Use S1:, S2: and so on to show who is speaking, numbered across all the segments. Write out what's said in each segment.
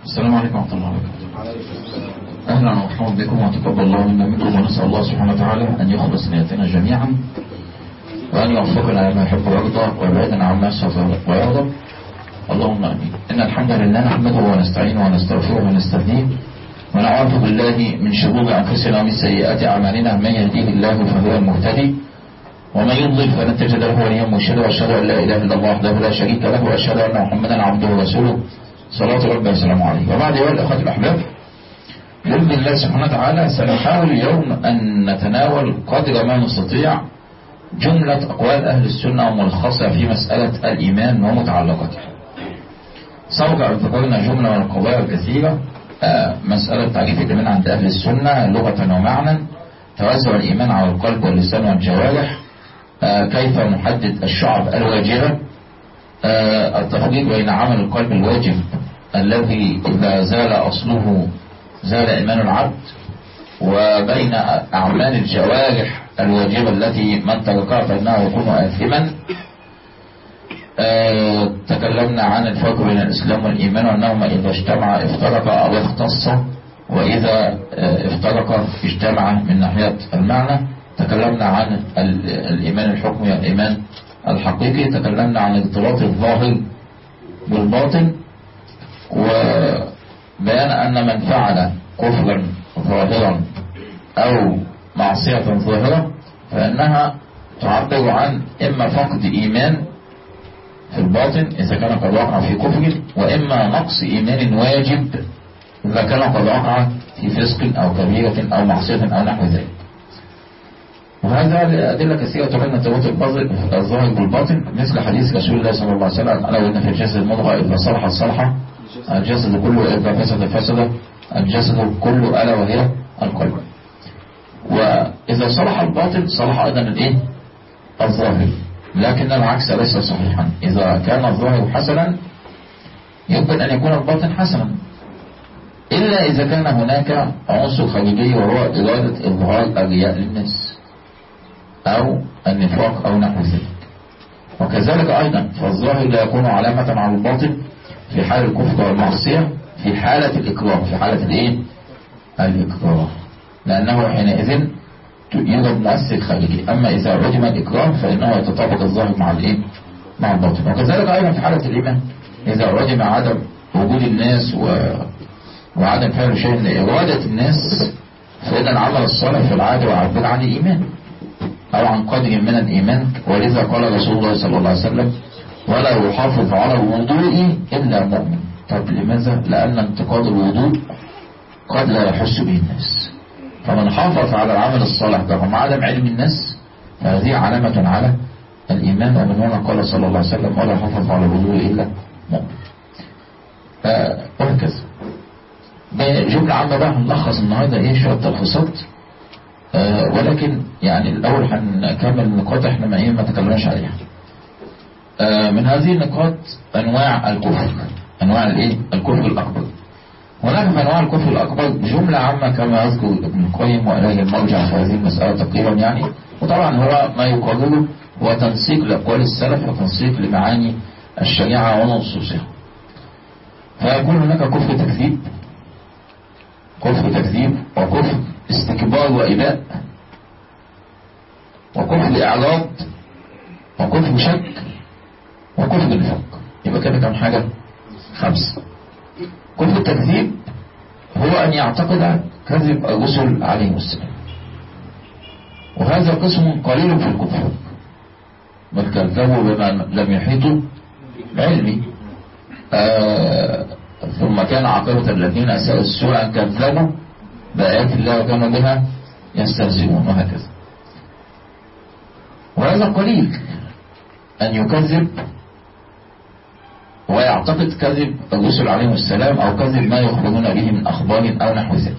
S1: السلام عليكم ورحمة الله وبركاته أهلا ومرحبا بكم وتقبل الله منا منكم ونسأل الله سبحانه وتعالى أن يخلص نيتنا جميعا وأن يوفقنا لما يحب ويرضى ويبعدنا عما يسخط ويغضب اللهم آمين إن الحمد لله نحمده ونستعينه ونستغفره ونستهديه ونعوذ بالله من شرور أنفسنا ومن سيئات أعمالنا من يهديه الله فهو المهتدي ومن يضلل فلن تجد له وليا مرشدا واشهد ان لا اله الا الله وحده لا شريك له واشهد ان محمدا عبده ورسوله صلاه ربي وسلامه عليه وبعد ايها الاخوه الاحباب باذن الله سبحانه وتعالى سنحاول اليوم ان نتناول قدر ما نستطيع جمله اقوال اهل السنه وملخصها في مساله الايمان ومتعلقاته سبق ان ذكرنا جمله من القضايا الكثيره آه، مساله تعريف الايمان عند اهل السنه لغه ومعنى توزع الايمان على القلب واللسان والجوارح آه، كيف نحدد الشعب الواجبة آه، التفريق بين عمل القلب الواجب الذي إذا زال أصله زال إيمان العبد وبين أعمال الجوارح الواجبة التي من تركها فإنه يكون آثما آه، تكلمنا عن الفرق بين الإسلام والإيمان وأنهما إذا اجتمع افترقا أو اختصا وإذا افترقا اجتمع من ناحية المعنى تكلمنا عن الإيمان الحكمي والإيمان الحقيقي تكلمنا عن اختلاط الظاهر بالباطن وبيان أن من فعل كفرا ظاهرا أو معصية ظاهرة فإنها تعبر عن إما فقد إيمان في الباطن إذا كان قد وقع في كفر وإما نقص إيمان واجب إذا كان قد وقع في فسق أو كبيرة أو معصية أو نحو ذلك وهذا أدلة كثيرة تبين ارتباط الظاهر بالباطن مثل حديث رسول الله صلى الله عليه وسلم ألا وإن في الجسد مضغة إذا صلح صلح الجسد كله إذا فسد فسد الجسد كله ألا وهي القلب وإذا صلح الباطن صلح أيضا الإيه؟ الظاهر لكن العكس ليس صحيحا إذا كان الظاهر حسنا يمكن أن يكون الباطن حسنا إلا إذا كان هناك عنصر خارجي وهو إرادة إظهار الرياء للناس أو النفاق أو نحو ذلك وكذلك أيضا فالظاهر لا يكون علامة على الباطن في حال الكفر والمعصية في حالة الإكراه في حالة الإيه؟ الإكراه لأنه حينئذ يوجد مؤثر خارجي أما إذا عدم الإكراه فإنه يتطابق الظاهر مع الإيه؟ مع الباطن وكذلك أيضا في حالة الإيمان إذا عدم عدم وجود الناس و... وعدم فعل شيء لإرادة الناس فإذا العمل الصالح في العادة وعبر عن الإيمان أو عن قدر من الإيمان ولذا قال رسول الله صلى الله عليه وسلم ولا يحافظ على الوضوء إلا مؤمن طب لماذا؟ لأن انتقاد الوضوء قد لا يحس به الناس فمن حافظ على العمل الصالح رغم عدم علم الناس فهذه علامة على الإيمان ومن هنا قال صلى الله عليه وسلم ولا يحافظ على الوضوء إلا مؤمن وهكذا بجملة عامة بقى هنلخص النهاردة ايه شوية تلخيصات آه ولكن يعني الأول هنكمل النقاط احنا ما ايه ما تكلمناش عليها آه من هذه النقاط أنواع الكفر أنواع الايه الكفر الأكبر هناك من أنواع الكفر الأكبر جملة عامة كما يذكر ابن القيم وإليه المرجع في هذه المسألة تقريبا يعني وطبعا هو ما يقرره هو تنسيق لأقوال السلف وتنسيق لمعاني الشريعة ونصوصها فيكون هناك كفر تكذيب كفر تكذيب وكفر استكبار وإباء وكفر إعراض وكفر شك وكفر نفاق يبقى كده كم حاجة خمسة كفر التكذيب هو أن يعتقد كذب الرسل عليهم السلام وهذا قسم قليل في الكفر بل كذبوا بما لم يحيطوا بعلمي آه ثم كان عاقبة الذين أساءوا السوء أن كذبوا بآيات الله وكانوا بها يستهزئون وهكذا وهذا قليل أن يكذب ويعتقد كذب الرسل عليهم السلام أو كذب ما يخبرون به من أخبار أو نحو ذلك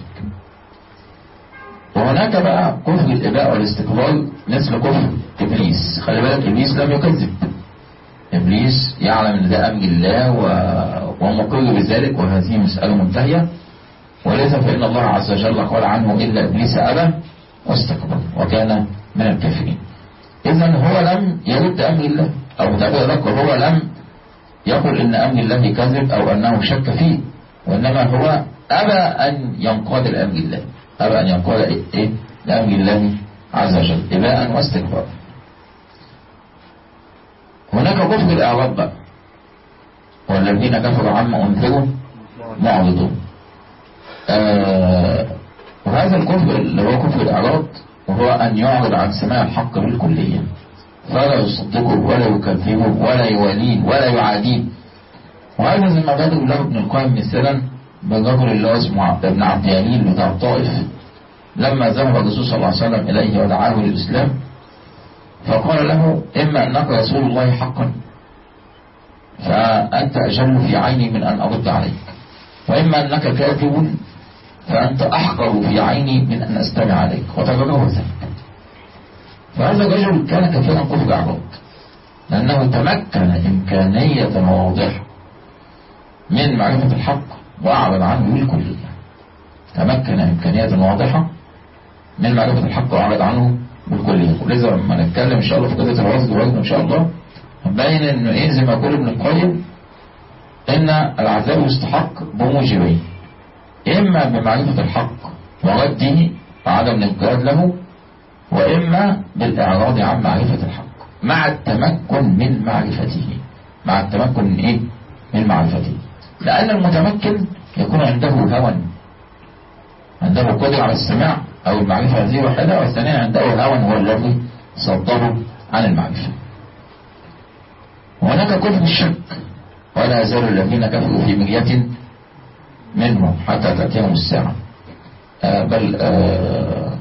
S1: وهناك بقى كفر الإباء والاستكبار مثل كفر إبليس خلي بالك إبليس لم يكذب إبليس يعلم أن ده أمر الله و... ومقر بذلك وهذه مسألة منتهية ولذا فإن الله عز وجل قال عنه إلا إبليس أبى واستكبر وكان من الكافرين إذا هو لم يرد أمر الله أو تقول لك هو لم يقل إن أمر الله كذب أو أنه شك فيه وإنما هو أبى أن ينقاد لأمر الله أبى أن ينقاد إيه لأمر الله عز وجل إباء واستكبارا هناك كفر الإعراب بقى والذين كفروا عما أنذروا معرضون آه وهذا الكفر اللي هو كفر الإعراض وهو أن يعرض عن سماع الحق بالكلية فلا يصدقه ولا يكذبه ولا يواليه ولا يعاديه وهذا زي ما ضرب له ابن القيم مثلا بالرجل اللي هو اسمه ابن عبد يمين بتاع الطائف لما ذهب الرسول صلى الله عليه وسلم إليه ودعاه للإسلام فقال له إما أنك رسول الله حقا فأنت أجل في عيني من أن أرد عليك وإما أنك كاذب فأنت أحقر في عيني من أن أستمع عليك وتجربه ذلك فهذا الرجل كان كثيرا كفر أعراض لأنه تمكن إمكانية واضحة من معرفة الحق وأعرض عنه بالكلية تمكن إمكانية واضحة من معرفة الحق وأعرض عنه بالكلية ولذا لما نتكلم إن شاء الله في قضية الوزن والوزن إن شاء الله هنبين إنه إيه زي ما يقول ابن القيم إن العذاب يستحق بموجبين إما بمعرفة الحق ورده وعدم الانقياد له وإما بالإعراض عن معرفة الحق مع التمكن من معرفته مع التمكن من إيه؟ من معرفته لأن المتمكن يكون عنده هوى عنده قدرة على السماع أو المعرفة هذه واحدة والثانية عنده هوى هو الذي صدره عن المعرفة وهناك كفر الشك ولا يزال الذين كفروا في مرية منه حتى تأتيهم الساعة آه بل آه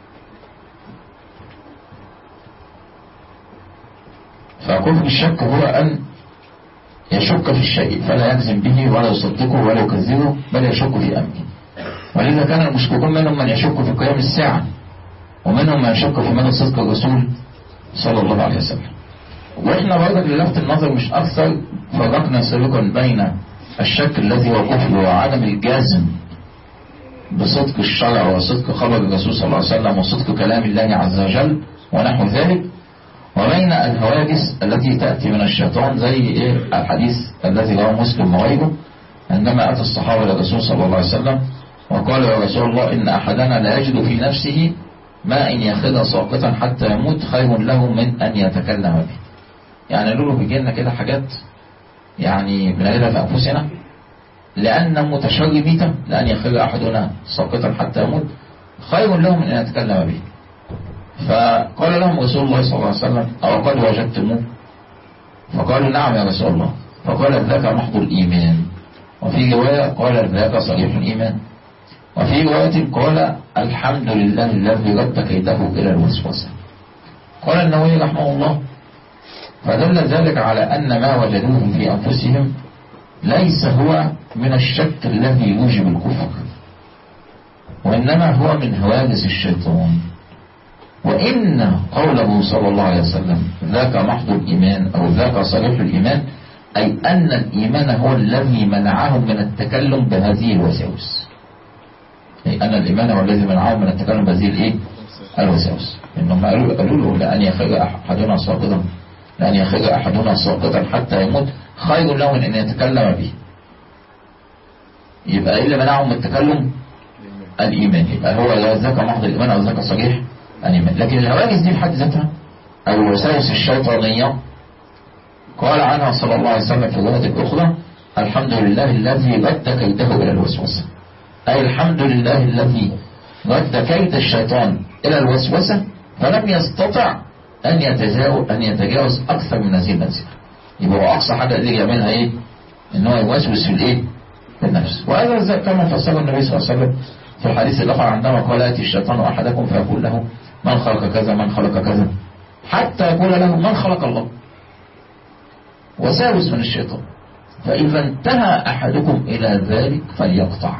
S1: فكفر الشك هو أن يشك في الشيء فلا يجزم به ولا يصدقه ولا يكذبه بل يشك في أمره ولذا كان المشككون منهم من يشك في قيام الساعة ومنهم من يشك في مدى صدق الرسول صلى الله عليه وسلم واحنا برضك للفت النظر مش أكثر فرقنا سابقا بين الشك الذي هو كفر وعدم الجازم بصدق الشرع وصدق خبر الرسول صلى الله عليه وسلم وصدق كلام الله عز وجل ونحو ذلك وبين الهواجس التي تأتي من الشيطان زي إيه الحديث الذي رواه مسلم وغيره عندما أتى الصحابة للرسول صلى الله عليه وسلم وقال يا رسول الله إن أحدنا لا يجد في نفسه ما إن يأخذ ساقطا حتى يموت خير له من أن يتكلم به يعني لولو بيجي لنا كده حاجات يعني بنجدها في أنفسنا لأن متشربة لأن يخر أحدنا ساقطا حتى يموت خير له من أن يتكلم به فقال لهم رسول الله صلى الله عليه وسلم أو قد وجدتموه فقالوا نعم يا رسول الله فقال ذاك محض الإيمان وفي رواية قال ذاك صريح الإيمان وفي رواية قال الحمد لله الذي رد كيده إلى الوسوسة قال النووي رحمه الله فدل ذلك على أن ما وجدوه في أنفسهم ليس هو من الشك الذي يوجب الكفر وإنما هو من هواجس الشيطان وإن قوله صلى الله عليه وسلم ذاك محض الإيمان أو ذاك صريح الإيمان أي أن الإيمان هو الذي منعهم من التكلم بهذه الوساوس أي أن الإيمان هو الذي منعهم من التكلم بهذه الإيه؟ الوساوس إنهم قالوا قالوا له لأن يخرج أحدنا ساقطا لأن يخرج أحدنا ساقطا حتى يموت خير له من أن يتكلم به يبقى إيه اللي منعهم من التكلم الإيمان يبقى هو ذاك محض الإيمان أو ذاك صريح الإيمان لكن الهواجس دي في حد ذاتها أو الوساوس الشيطانية قال عنها صلى الله عليه وسلم في الرواية الأخرى الحمد لله الذي رد كيده إلى الوسوسة أي الحمد لله الذي رد كيد الشيطان إلى الوسوسة فلم يستطع أن يتجاوز أن يتجاوز أكثر من هذه المنزلة يبقى هو أقصى حاجة اللي يعملها إيه؟ إن هو يوسوس في الإيه؟ في النفس وهذا كما فسره النبي صلى الله عليه وسلم في الحديث الآخر عندما قال يأتي الشيطان أحدكم فيقول له من خلق كذا من خلق كذا حتى يقول له من خلق الله وساوس من الشيطان فإذا انتهى أحدكم إلى ذلك فليقطع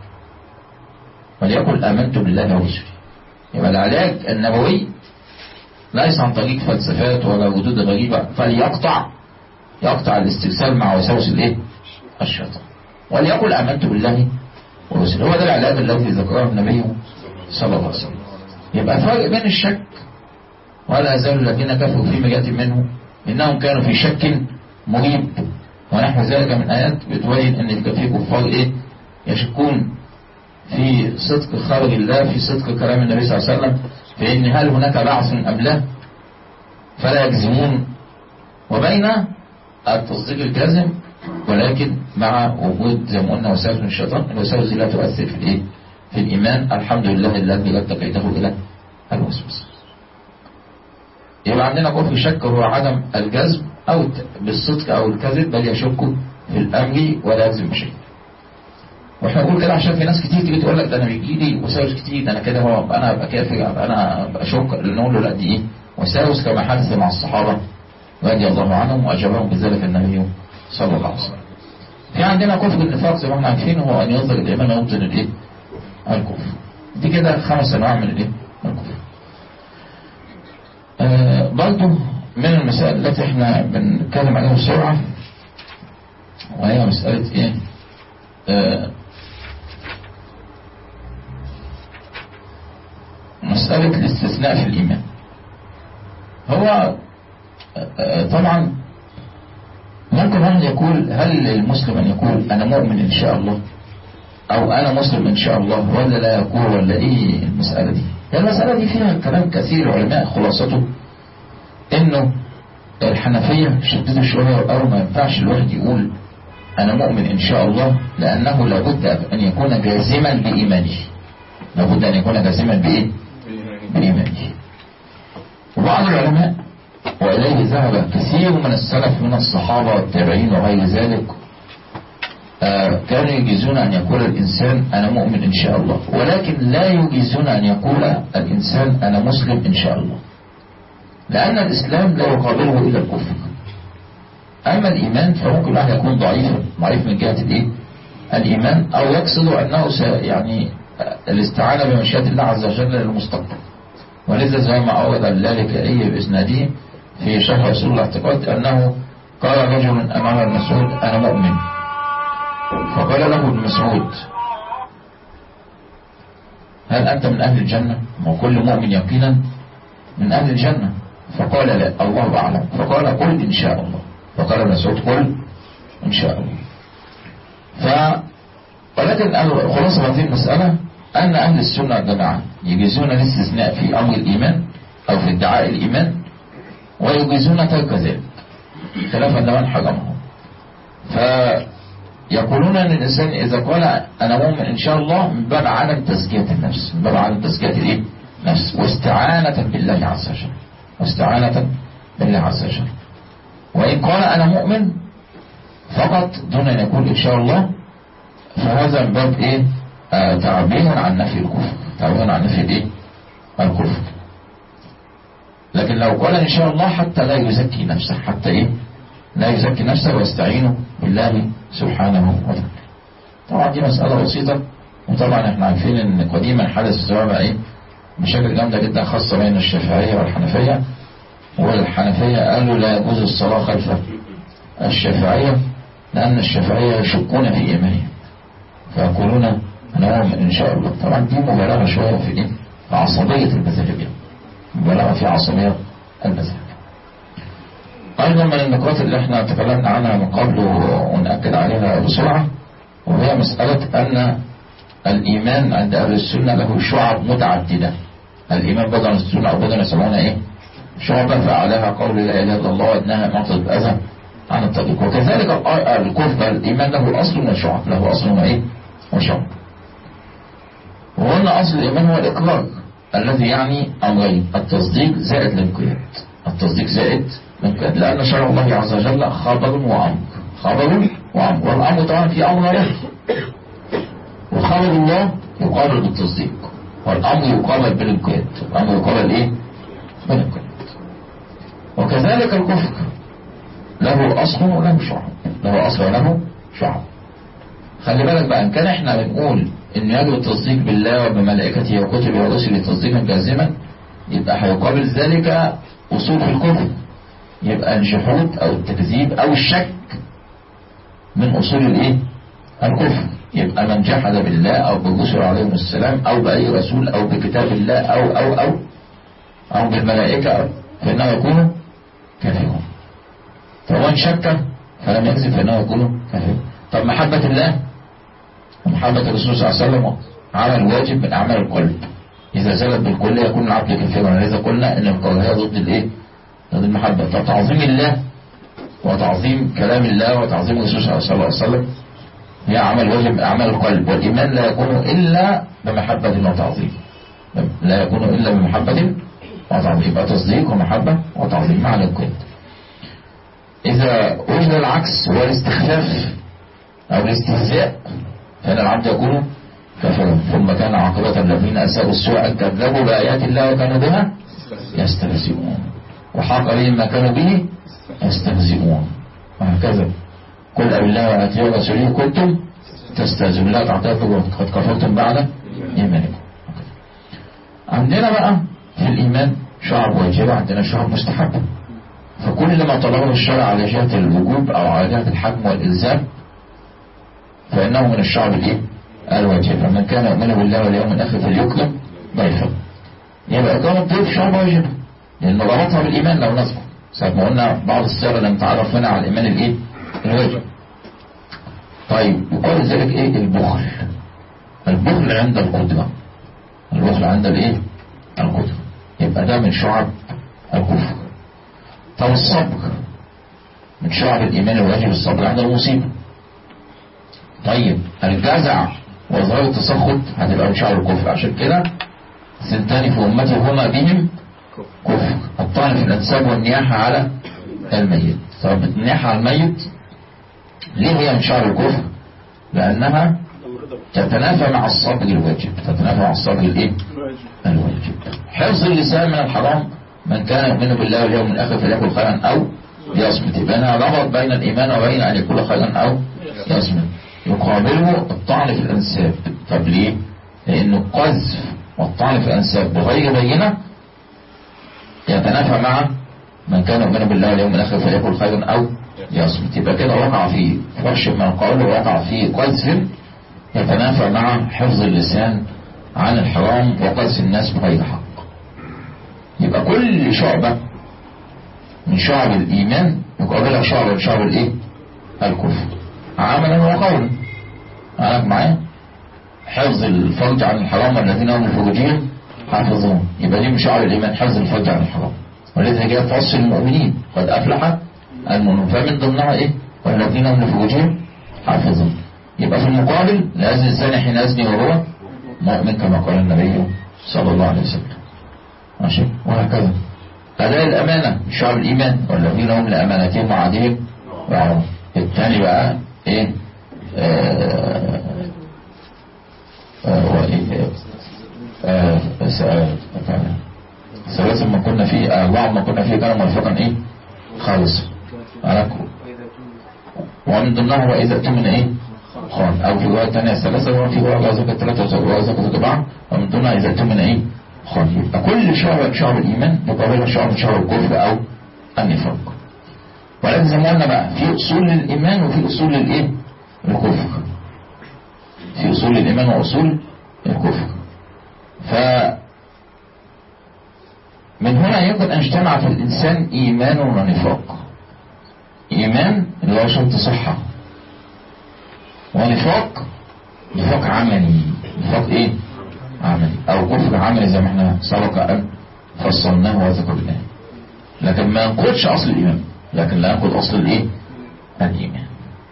S1: وليقل آمنت بالله ورسله يبقى العلاج النبوي ليس عن طريق فلسفات ولا ردود غريبة فليقطع يقطع الاسترسال مع وساوس الايه الشيطان وليقل آمنت بالله ورسله هو ده العلاج الذي ذكره النبي صلى الله عليه وسلم يبقى فرق بين الشك ولا يزال الذين كفروا في مجات منه إنهم كانوا في شك مريب ونحو ذلك من آيات بتبين أن في كفار إيه يشكون في صدق خبر الله في صدق كلام النبي صلى الله عليه وسلم في ان هل هناك بعث ام لا فلا يجزمون وبين التصديق الجازم ولكن مع وجود زي ما قلنا وساوس من الشيطان الوساوس دي لا تؤثر في الايه في الايمان الحمد لله الذي لا كيده الى الوسوسه يبقى عندنا كفر الشك هو عدم الجزم او الت- بالصدق او الكذب بل يشك في الامر ولا يجزم بشيء واحنا نقول كده عشان في ناس كتير تيجي تقول لك ده انا بيجي لي وساوس كتير ده انا كده هو انا ابقى كافر أبقى انا ابقى شك نقول له لا دي ايه وساوس كما حدث مع الصحابه رضي الله عنهم واجابهم بذلك النبي صلى الله عليه وسلم. في عندنا كفر النفاق زي ما احنا عارفين هو ان يظهر الايمان ويبطن الايه؟ الكفر. دي كده خمس انواع من الايه؟ من الكفر. آه برضو من المسائل التي احنا بنتكلم عليها بسرعه وهي مساله ايه؟ آه مسألة الاستثناء في الإيمان هو آه، طبعا ممكن واحد يقول هل المسلم أن يقول أنا مؤمن إن شاء الله أو أنا مسلم إن شاء الله ولا لا يقول ولا إيه المسألة دي هي المسألة دي فيها كلام كثير علماء خلاصته إنه الحنفية شددوا شوية أو ما ينفعش الواحد يقول أنا مؤمن إن شاء الله لأنه لابد أن يكون جازما بإيمانه لابد أن يكون جازما بإيه؟ بإيمانه وبعض العلماء وإليه ذهب كثير من السلف من الصحابة والتابعين وغير ذلك آه، كانوا يجيزون أن يقول الإنسان أنا مؤمن إن شاء الله ولكن لا يجيزون أن يقول الإنسان أنا مسلم إن شاء الله لأن الإسلام لا يقابله إلا الكفر أما الإيمان فممكن الواحد يكون ضعيفا ضعيف من جهة الإيه؟ الإيمان أو يقصد أنه س- يعني آه، الاستعانة بمشيئة الله عز وجل للمستقبل ولذا زي ما أورد اللالكائي بإسناده في شرح أصول الاعتقاد أنه قال رجل أمام ابن مسعود أنا مؤمن فقال له ابن مسعود هل أنت من أهل الجنة؟ وكل مؤمن يقينا من أهل الجنة فقال لا الله أعلم فقال قل إن شاء الله فقال ابن مسعود قل إن شاء الله ف ولكن خلاصة هذه المسألة أن أهل السنة والجماعة يجيزون الاستثناء في أمر الإيمان أو في ادعاء الإيمان ويجيزون ترك ذلك خلافا لمن حرمه فيقولون أن الإنسان إذا قال أنا مؤمن إن شاء الله من باب عدم تزكية النفس من باب عدم تزكية الإيه؟ نفس واستعانة بالله عز وجل واستعانة بالله عز وجل وإن قال أنا مؤمن فقط دون أن يقول إن شاء الله فهذا من باب إيه آه تعبير عن نفي الكفر تعبير عن نفي الإيه الكفر لكن لو قال إن شاء الله حتى لا يزكي نفسه حتى إيه لا يزكي نفسه ويستعين بالله سبحانه وتعالى طبعا دي مسألة بسيطة وطبعا احنا عارفين ان قديما حدث الزواج ايه بشكل جامدة جدا خاصة بين الشافعية والحنفية والحنفية قالوا لا يجوز الصلاة خلف الشافعية لأن الشافعية يشكون في إيمانهم فيقولون أنا مؤمن إن شاء الله طبعا دي مبالغة شوية في إيه؟ في عصبية المذاهب مبالغة في عصبية المذاهب أيضا من النقاط اللي احنا تكلمنا عنها من قبل ونأكد عليها بسرعة وهي مسألة أن الإيمان عند أهل السنة له شعب متعددة الإيمان بدل السنة أو بدل يسمونها إيه شعبة فأعلاها قول لا إله إلا الله وأنها معطل الأذى عن الطريق وكذلك الكفر الإيمان له أصل وشعب له أصل وإيه وشعب وقلنا أصل الإيمان هو الإقرار الذي يعني أمرين التصديق زائد الانقياد التصديق زائد الانقياد لأن شرع الله عز وجل خبر وأمر خبر وأمر والأمر طبعا في أمر له وخبر الله يقابل بالتصديق والأمر يقابل بالانقياد الأمر يقابل إيه؟ بالانقياد وكذلك الكفر له أصل وله شعب له أصل وله شعب خلي بالك بقى إن كان إحنا بنقول إن يجب التصديق بالله وبملائكته وكتبه ورسله تصديقا جازما يبقى هيقابل ذلك أصول في الكفر يبقى الجحود أو التكذيب أو الشك من أصول الإيه؟ الكفر يبقى من جحد بالله أو بالرسل عليهم السلام أو بأي رسول أو بكتاب الله أو أو أو أو بالملائكة أو فإنه يكون كافرا فمن شك فلم يكذب فإنه يكون كافرا طب محبة الله ومحبة الرسول صلى الله عليه وسلم عمل واجب من أعمال القلب إذا زالت بالكلية يكون العبد كافرا ولذا قلنا إن الكراهية ضد الإيه؟ ضد المحبة فتعظيم الله وتعظيم كلام الله وتعظيم الرسول صلى الله عليه وسلم هي عمل واجب من أعمال القلب والإيمان لا يكون إلا بمحبة وتعظيم لا يكون إلا بمحبة وتعظيم يبقى تصديق ومحبة وتعظيم معنى القلب إذا وجد العكس هو الاستخفاف أو الاستهزاء فإن العبد يكون كفرا ثم كان عاقبة الذين أساءوا السوء كذبوا بآيات الله وكانوا بها يستهزئون وحاق بهم ما كانوا به يستهزئون وهكذا قل أو الله وآتيه ورسوله كنتم تستهزئون لا تعتذروا قد كفرتم بعد إيمانكم عندنا بقى في الإيمان شعب واجبة عندنا شعب مستحبة فكل ما طلبه الشرع على جهة الوجوب أو على جهة الحكم والإلزام فإنه من الشعب الإيه؟ الواجب فمن كان يؤمن بالله واليوم الآخر فليكرم ضيفا يبقى إكرام الضيف شعب واجب لأنه ربطها بالإيمان لو نذكر ساعة ما قلنا بعض السيرة لم تعرف هنا على الإيمان الإيه؟ الواجب طيب يقال ذلك إيه؟ البخل البخل عند القدرة البخل عند الإيه؟ القدرة يبقى ده من شعب الكفر طب الصبر من شعب الإيمان الواجب الصبر عند المصيبة طيب الجزع وظهر التسخط هتبقى من شعب الكفر عشان كده سنتان في أمتي هما بهم كفر الطعن في الأنساب والنياحة على الميت طب النياحة على الميت ليه هي من شعب الكفر لأنها تتنافى مع الصبر الواجب تتنافى مع الصبر الايه الواجب حفظ اللسان من الحرام من كان يؤمن بالله واليوم الآخر فليكن خيرا أو يصمت يبقى أنا ربط بين الإيمان وبين أن يكون خيرا أو يصمت يقابله الطعن في الأنساب طب ليه؟ لأنه القذف والطعن في الأنساب بغير بينة يتنافى مع من كان يؤمن بالله واليوم الآخر فليكن خيرا أو يصمت يبقى كده وقع في فرش من القول ووقع في قذف يتنافى مع حفظ اللسان عن الحرام وقذف الناس بغير حق يبقى كل شعبة من شعب الإيمان يقابلها شعبة من شعب الإيه؟ الكفر عملا وقولا أنا معايا حفظ الفرج عن الحرام والذين هم لفروجهم حافظون يبقى دي من شعب الإيمان حفظ الفرج عن الحرام والذي جاء في وصف المؤمنين قد أفلح المؤمنون فمن ضمنها إيه؟ والذين هم لفروجهم حافظون يبقى في المقابل لازم الإنسان حين يزني وهو مؤمن كما قال النبي صلى الله عليه وسلم ماشي وهكذا أداء الأمانة شعب الإيمان والذين هم لأمانتهم وعدهم وعرض الثاني بقى إيه آه آه وإيه آه ثلاثة ما كنا فيه أربعة ما كنا فيه كانوا مرفقا إيه خالص ومن ضمنها وإذا أتمنى إيه خان أو في رواية ثانية ثلاثة وفي رواية زكاة ثلاثة ورواية زكاة أربعة ومن ضمنها إذا أتمنى إيه خان يبقى كل شعب شعب الإيمان يقابلها شعب شعب الكفر أو النفاق ولكن زي ما قلنا بقى في أصول للإيمان وفي أصول للإيه الكفر في أصول للإيمان وأصول الكفر ف من هنا يمكن أن اجتمع في الإنسان إيمان ونفاق إيمان اللي هو شرط صحة ونفاق نفاق عملي نفاق إيه عملي أو كفر عملي زي ما احنا سبق أن فصلناه وذكرناه لكن ما ينقضش أصل الإيمان لكن لا ينقض أصل الإيه الإيمان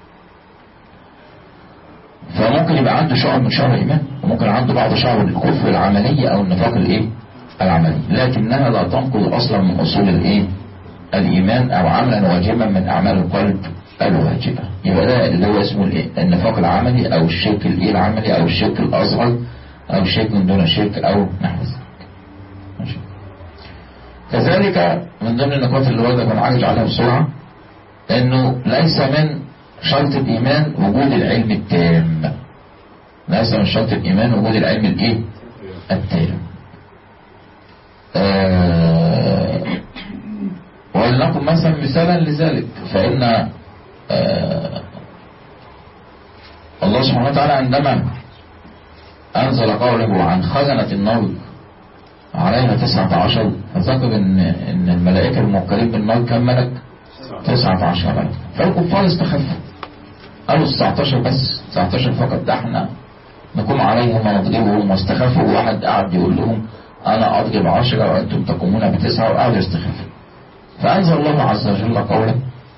S1: فممكن يبقى عنده شعب من شعب الإيمان وممكن عنده بعض شعب الكفر العملية أو النفاق الإيه العملي لكنها لا تنقض أصلا من أصول الإيه الإيمان أو عملا واجبا من أعمال القلب الواجبة يبقى ده اللي هو اسمه الإيه النفاق العملي أو الشرك الإيه العملي أو الشرك الأصغر أو الشرك من دون الشرك أو نحو ذلك ماشي كذلك من ضمن النقاط اللي وردت ونعالج عليها بسرعة انه ليس من شرط الايمان وجود العلم التام ليس من شرط الايمان وجود العلم الايه التام آه ولنقل مثلا مثالا لذلك فان آه الله سبحانه وتعالى عندما انزل قوله عن خزنة النار عليها تسعة عشر فذكر ان, إن الملائكة الموكلين بالنار كم ملك تسعة عشر ملك فالكفار استخفوا قالوا 19 بس 19 فقط ده احنا نقوم عليهم ونضربهم واستخفوا واحد قعد يقول لهم انا اضرب عشرة وانتم تقومون بتسعة وقعدوا يستخفوا فانزل الله عز وجل قوله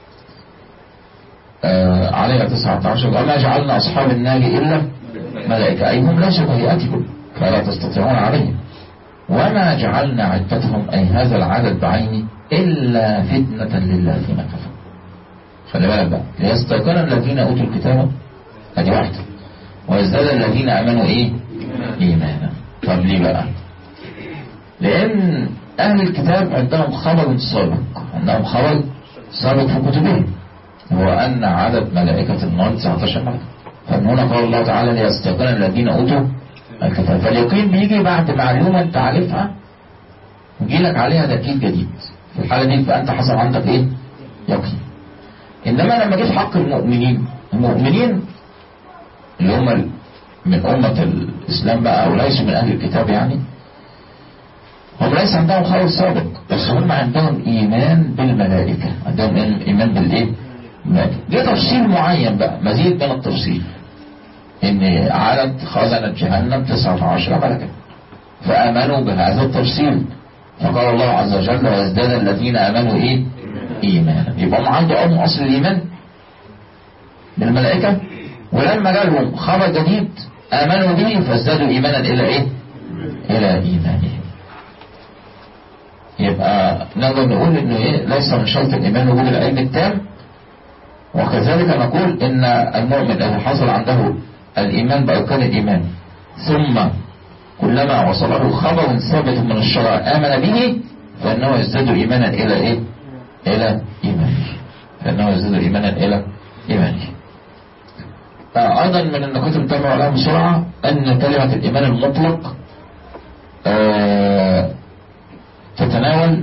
S1: آه عليها 19 وما جعلنا اصحاب النار الا ملائكة اي هم ليسوا بهيئتكم فلا تستطيعون عليهم وما جعلنا عدتهم أي هذا العدد بعينه إلا فتنة للذين كفروا خلي بالك بقى ليستيقن الذين أوتوا الكتاب أدي واحدة ويزداد الذين آمنوا إيه إيمانا طب ليه بقى لأن أهل الكتاب عندهم خبر سابق عندهم خبر سابق في كتبهم هو أن عدد ملائكة النار 19 ملك فمن هنا قال الله تعالى ليستيقن الذين أوتوا الكتاب فاليقين بيجي بعد معلومة انت عارفها ويجي لك عليها تأكيد جديد في الحالة دي فأنت حصل عندك ايه يقين إنما لما جه في حق المؤمنين المؤمنين اللي هم من أمة الإسلام بقى أو ليسوا من أهل الكتاب يعني هم ليس عندهم خير سابق بس هم عندهم إيمان بالملائكة عندهم إيمان بالإيه؟ الملائكة جه تفصيل معين بقى مزيد من التفصيل ان عدد خزنة جهنم 19 ملكا فامنوا بهذا التفصيل فقال الله عز وجل ويزداد الذين امنوا ايه ايمانا يبقى هم عنده ام اصل الايمان بالملائكة ولما جالهم خبر جديد امنوا به فازدادوا ايمانا الى ايه الى ايمانهم يبقى نقدر نقول انه ايه ليس من شرط الايمان وجود العلم التام وكذلك نقول ان المؤمن الذي حصل عنده الإيمان بأركان الإيمان ثم كلما وصله خبر ثابت من الشرع آمن به فإنه يزداد إيمانا إلى إيه؟ إلى إيمانه فإنه يزداد إيمانا إلى إيمانه أيضا من النقاط المتابعة عليها بسرعة أن كلمة الإيمان المطلق تتناول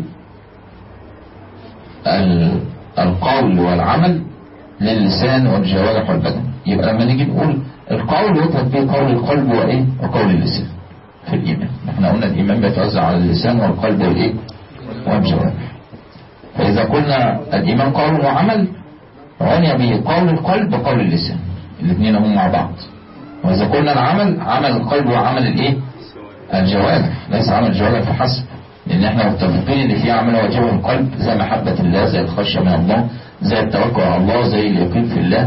S1: القول والعمل للسان والجوارح والبدن يبقى لما نيجي نقول القول يطلق به قول القلب وايه وقول اللسان في الايمان احنا قلنا الايمان بيتوزع على اللسان والقلب والايه والجوارح فاذا قلنا الايمان قول وعمل عني به قول القلب وقول اللسان الاثنين هم مع بعض واذا قلنا العمل عمل القلب وعمل الايه الجوارح ليس عمل الجوارح فحسب لان احنا متفقين ان في عمل واجبه القلب زي محبه الله زي الخشيه من الله زي التوكل على الله زي اليقين في الله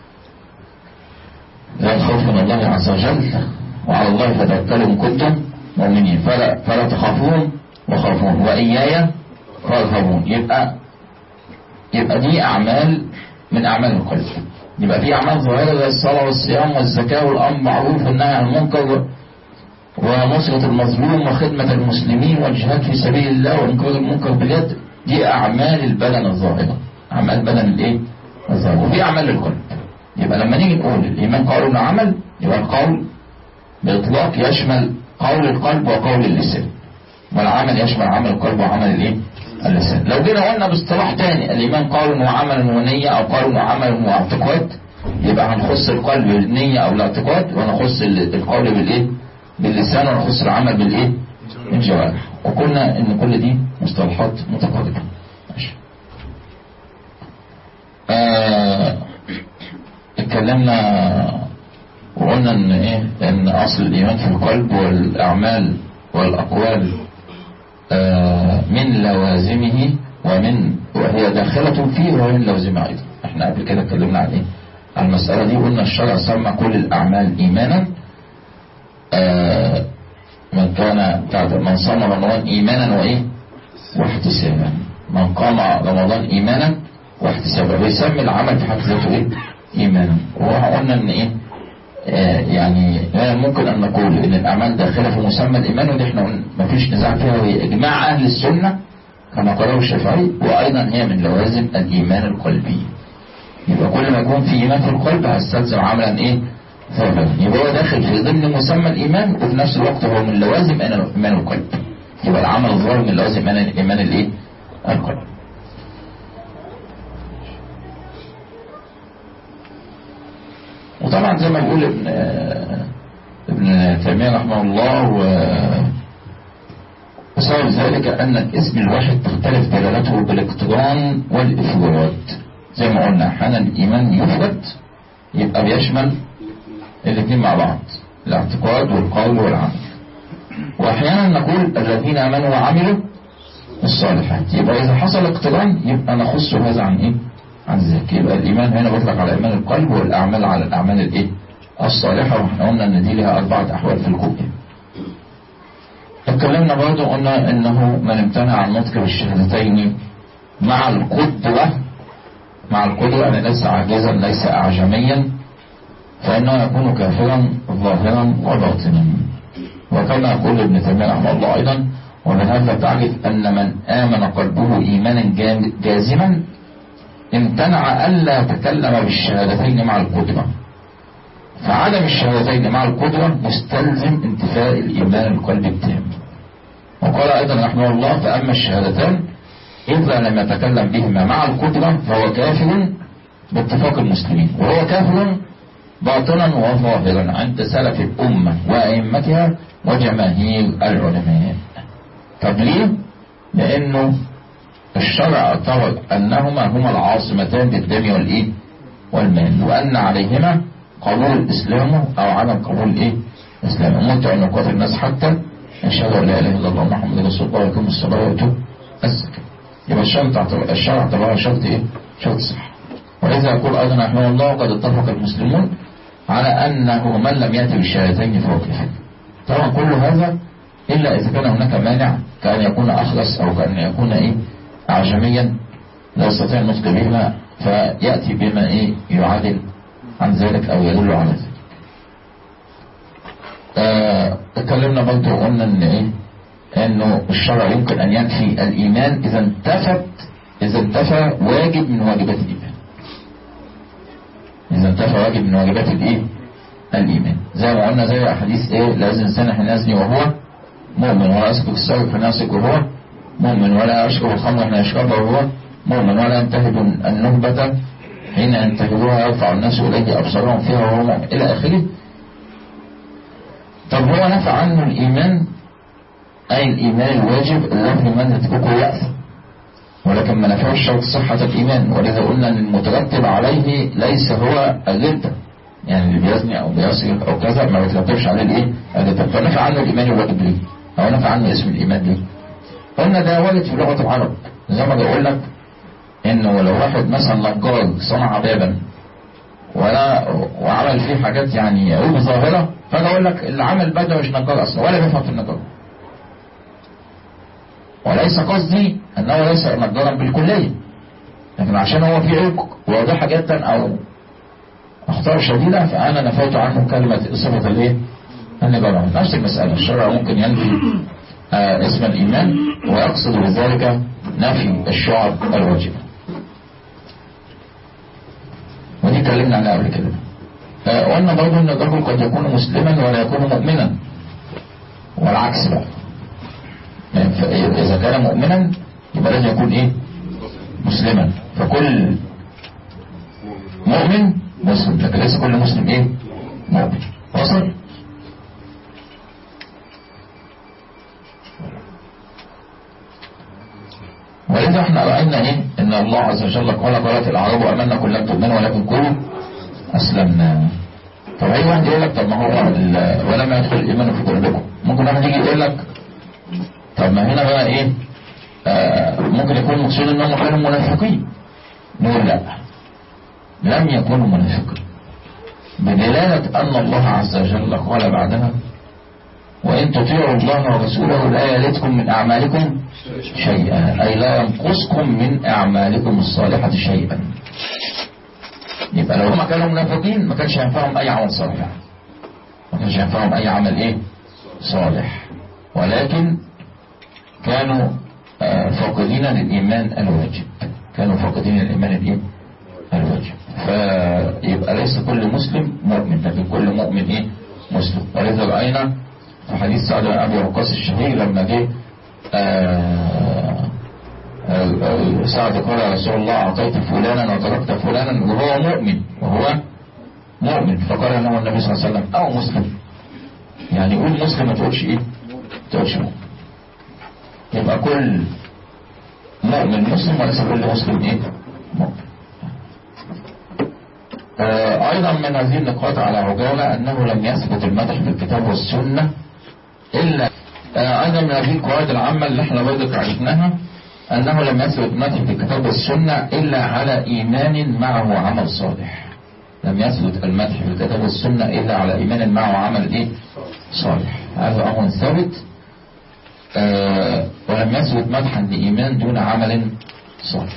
S1: زي الخوف من الله عز وجل وعلى الله فتوكلوا إن كنتم مؤمنين فلا, فلا تخافون وخافون وإياي فارهبون يبقى يبقى دي أعمال من أعمال القلب يبقى في أعمال ظاهرة زي الصلاة والصيام والزكاة والأمر معروف والنهي عن المنكر ونصرة المظلوم وخدمة المسلمين والجهاد في سبيل الله وإنكار المنكر باليد دي أعمال البدن الظاهرة أعمال بدن الإيه؟ الظاهرة وفي أعمال القلب يبقى لما نيجي نقول الإيمان قول وعمل يبقى القول بإطلاق يشمل قول القلب وقول اللسان والعمل يشمل عمل القلب وعمل الايه اللسان لو جينا قلنا باصطلاح تاني الإيمان قول وعمل ونية أو قول وعمل واعتقاد يبقى هنخص القلب بالنية أو الاعتقاد ونخص القول بالإيه باللسان ونخص العمل بالإيه الجوارح وقلنا إن كل دي مصطلحات متقاربة ماشي آه اتكلمنا وقلنا ان ايه ان اصل الايمان في القلب والاعمال والاقوال آه من لوازمه ومن وهي داخلة فيه ومن لوازمها ايضا احنا قبل كده اتكلمنا عن ايه عن المسألة دي قلنا الشرع سمى كل الاعمال ايمانا آه من كان من صام رمضان ايمانا وايه واحتسابا من قام رمضان ايمانا واحتسابا بيسمي العمل في حد ذاته ايه إيمانا وقلنا ان ايه آه يعني ممكن ان نقول ان الاعمال داخله في مسمى الايمان ودي احنا ما فيش نزاع فيها وهي اجماع اهل السنه كما قاله الشافعي وايضا هي من لوازم الايمان القلبي يبقى كل ما يكون في ايمان في القلب هستلزم عملا ايه ظاهرا يبقى هو داخل في ضمن مسمى الايمان وفي نفس الوقت هو من لوازم ايمان القلب يبقى العمل الظاهر من لوازم ايمان الايه القلب وطبعا زي ما بيقول ابن ابن تيمية رحمه الله و وسبب ذلك أن الاسم الواحد تختلف دلالته بالاقتران والإفراد زي ما قلنا أحيانا الإيمان يفرد يبقى بيشمل الاثنين مع بعض الاعتقاد والقول والعمل واحيانا نقول الذين امنوا وعملوا الصالحات يبقى اذا حصل اقتران يبقى نخص هذا عن ايه عن ذلك يبقى الايمان هنا بيطلق على ايمان القلب والاعمال على الاعمال الايه الصالحه واحنا قلنا ان دي لها اربعه احوال في الكون اتكلمنا برضه قلنا انه من امتنع عن نطق بالشهادتين مع القدره مع القدره يعني ليس عاجزا ليس اعجميا فانه يكون كافرا ظاهرا وباطنا وكما يقول ابن تيميه رحمه الله ايضا ومن هذا تعرف ان من امن قلبه ايمانا جازما امتنع الا يتكلم بالشهادتين مع القدره فعدم الشهادتين مع القدرة مستلزم انتفاء الإيمان القلب التام وقال أيضا رحمه الله فأما الشهادتان إذا لم يتكلم بهما مع القدرة فهو كافر باتفاق المسلمين وهو كافر باطنا وظاهرا عند سلف الأمة وأئمتها وجماهير العلماء طب ليه؟ لأنه الشرع اعتبر أنهما هما العاصمتان بالدم والإيه؟ والمال وأن عليهما قبول الإسلام أو عدم قبول الإيه؟ الإسلام أمرت أن نقاتل الناس حتى يشهدوا أن لا إله إلا الله محمد رسول الله ويقيموا الصلاة ويؤتوا الزكاة يبقى الشرط الشرع اعتبرها شرط إيه؟ شرط صح ولذا يقول أيضا رحمه الله وقد اتفق المسلمون على أنه من لم يأتي بالشهادتين فهو كافر طبعا كل هذا إلا إذا كان هناك مانع كأن يكون أخلص أو كأن يكون إيه أعجميا لا يستطيع النطق بهما فيأتي بما إيه يعادل عن ذلك أو يدل على ذلك اتكلمنا برضه وقلنا ان ايه انه الشرع يمكن ان ينفي الايمان اذا انتفت اذا انتفى واجب من واجبات الايمان اذا انتفى واجب من واجبات الايه الايمان زي ما قلنا زي احاديث ايه لا يزن حين يزني وهو مؤمن ولا يسكب السرق حين يسكب وهو مؤمن ولا يشرب الخمر حين يشربها وهو مؤمن ولا ينتهب النهبة حين ينتهبوها يرفع الناس إليه أبصارهم فيها وهو مؤمن إلى آخره طب هو نفع عنه الإيمان أي الإيمان الواجب الذي من يتركه يأثم ولكن ما نفعش شرط صحة الإيمان ولذا قلنا أن المترتب عليه ليس هو الردة يعني اللي بيزني أو بيسرق أو كذا ما بيترتبش عليه الإيه الردة فنفع عنه الإيمان الواجب ليه أو نفع عنه اسم الإيمان ليه قلنا ده وارد في لغة العرب زي ما بقول لك إنه لو واحد مثلا نجار صنع بابا ولا وعمل فيه حاجات يعني عيوب ظاهرة فانا اقول لك اللي عمل باب ده مش نجار اصلا ولا بيفهم في النجار وليس قصدي انه ليس نجارا بالكلية لكن عشان هو في عيوب واضحة جدا او اخطاء شديدة فانا نفيت عنه كلمة صفة الايه النجارة نفس المسألة الشرع ممكن ينفي آه اسم الايمان ويقصد بذلك نفي الشعب الواجبة ودي اتكلمنا عنها قبل كده قلنا برضه ان الرجل قد يكون مسلما ولا يكون مؤمنا والعكس بقى يعني اذا كان مؤمنا يبقى لازم يكون ايه مسلما فكل مؤمن مسلم لكن ليس كل مسلم ايه مؤمن وصل ولذا احنا رأينا ايه ان الله عز وجل قال قالت الاعراب امنا كل لم تؤمنوا ولكن كلوا اسلمنا طب اي واحد يقول لك طب ما هو ولما يدخل الايمان في قلوبكم ممكن واحد يجي يقول لك طب ما هنا بقى ايه آه ممكن يكون مقصود انهم كانوا منافقين نقول لا لم يكونوا منافقين بدلالة ان الله عز وجل قال بعدها وإن تطيعوا الله ورسوله لا يلدكم من أعمالكم شيئا أي لا ينقصكم من أعمالكم الصالحة شيئا يبقى لو هم كانوا منافقين ما كانش ينفعهم أي عمل صالح ما كانش ينفعهم أي عمل إيه صالح ولكن كانوا فاقدين للإيمان الواجب كانوا فاقدين للإيمان الإيه الواجب فيبقى ليس كل مسلم مؤمن لكن كل مؤمن إيه مسلم ولذا رأينا في حديث سعد بن أبي وقاص الشهير لما جه سعد قال يا رسول الله أعطيت فلانا وتركت فلانا وهو مؤمن وهو مؤمن فقال له النبي صلى الله عليه وسلم أو مسلم يعني يقول مسلم ما تقولش إيه ما تقولش مؤمن يبقى كل مؤمن مسلم وليس كل مسلم إيه مؤمن أيضا من هذه النقاط على عجالة أنه لم يثبت المدح في الكتاب والسنة إلا آه، أيضا من هذه القواعد العامة اللي احنا برضك عرفناها أنه لم يثبت المدح في الكتاب والسنة إلا على إيمان معه عمل صالح لم يثبت المدح في الكتاب والسنة إلا على إيمان معه عمل إيه صالح هذا أمر ثابت آه ولم يثبت مدحا لإيمان دون عمل صالح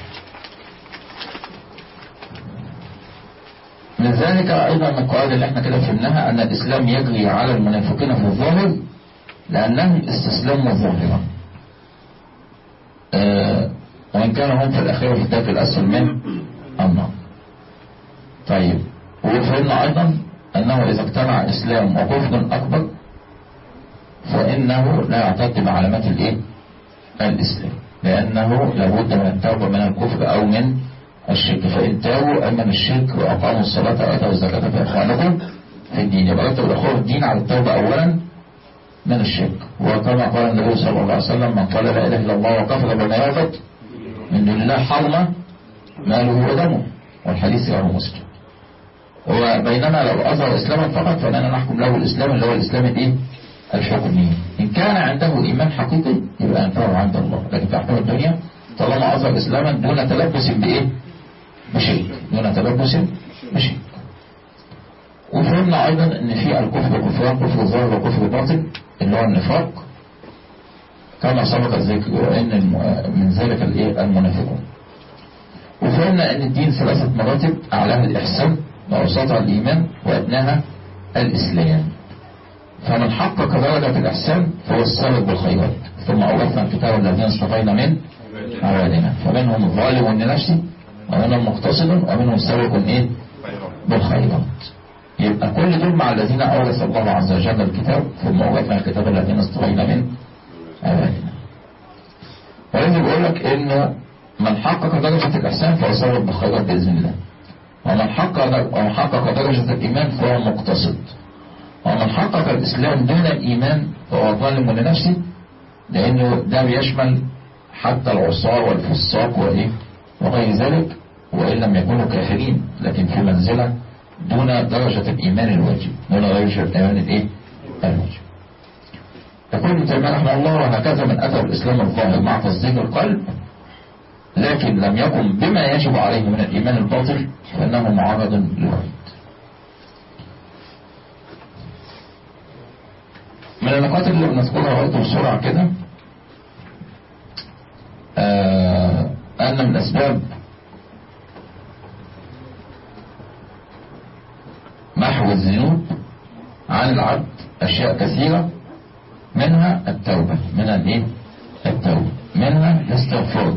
S1: من ذلك أيضا من القواعد اللي احنا كده فهمناها أن الإسلام يجري على المنافقين في الظاهر لأنهم استسلموا ظاهرا آه وإن كانوا هم في الأخير في الدرك الأسفل من النار طيب وفهمنا أيضا أنه إذا اجتمع إسلام وكفر أكبر فإنه لا يعتد بعلامات الإيه؟ الإسلام لأنه لابد من التوبة من الكفر أو من الشرك فإن تابوا أما من الشرك وأقاموا الصلاة وآتوا الزكاة فإخوانكم في الدين يبقى رتب الأخوة الدين على التوبة أولا من الشرك وكما قال النبي صلى الله عليه وسلم من قال لا إله إلا الله وكفر بما يعبد من دون الله حرم ماله ودمه والحديث رواه مسلم وبينما لو أظهر إسلاما فقط فإننا نحكم له الإسلام اللي هو الإسلام الإيه؟ الحكمي إن كان عنده إيمان حقيقي يبقى أنفعه عند الله لكن في أحكام الدنيا طالما أظهر إسلاما دون تلبس بإيه؟ بشرك دون تلبس بشرك وفهمنا أيضا أن في الكفر كفران كفر ظاهر وكفر باطن اللي هو النفاق كما سبق الذكر وأن من ذلك الإيه؟ المنافقون وفهمنا أن الدين ثلاثة مراتب أعلاها الإحسان وأوسطها الإيمان وأدناها الإسلام فمن حقق درجة الإحسان فهو السابق بالخيرات ثم أورثنا الكتاب الذين اصطفينا من عبادنا فمنهم ظالم لنفسه ومنهم مقتصد ومنهم سابق إيه بالخيرات يبقى كل دول مع الذين أورث الله عز وجل الكتاب ثم أورثنا الكتاب الذين اصطفينا من عبادنا ولذلك بقول لك إنه من حقق درجة الإحسان فهو سابق بالخيرات بإذن الله ومن حقق ومن حقق درجة الإيمان فهو مقتصد ومن حقق الإسلام دون الإيمان فهو ظالم لنفسه لأنه ده بيشمل حتى العصار والفساق وإيه وغير ذلك وإن لم يكونوا كافرين لكن في منزلة دون درجة الإيمان الواجب دون درجة الإيمان الإيه الواجب يقول ابن تيمية رحمه الله وهكذا من أتى الإسلام الظاهر مع تصديق القلب لكن لم يقم بما يجب عليه من الإيمان الباطل فإنه معرض للوعيد من النقاط اللي بنذكرها برضه بسرعة كده آه أن من أسباب محو الذنوب عن العبد أشياء كثيرة منها التوبة منها الإيه؟ التوبة منها الاستغفار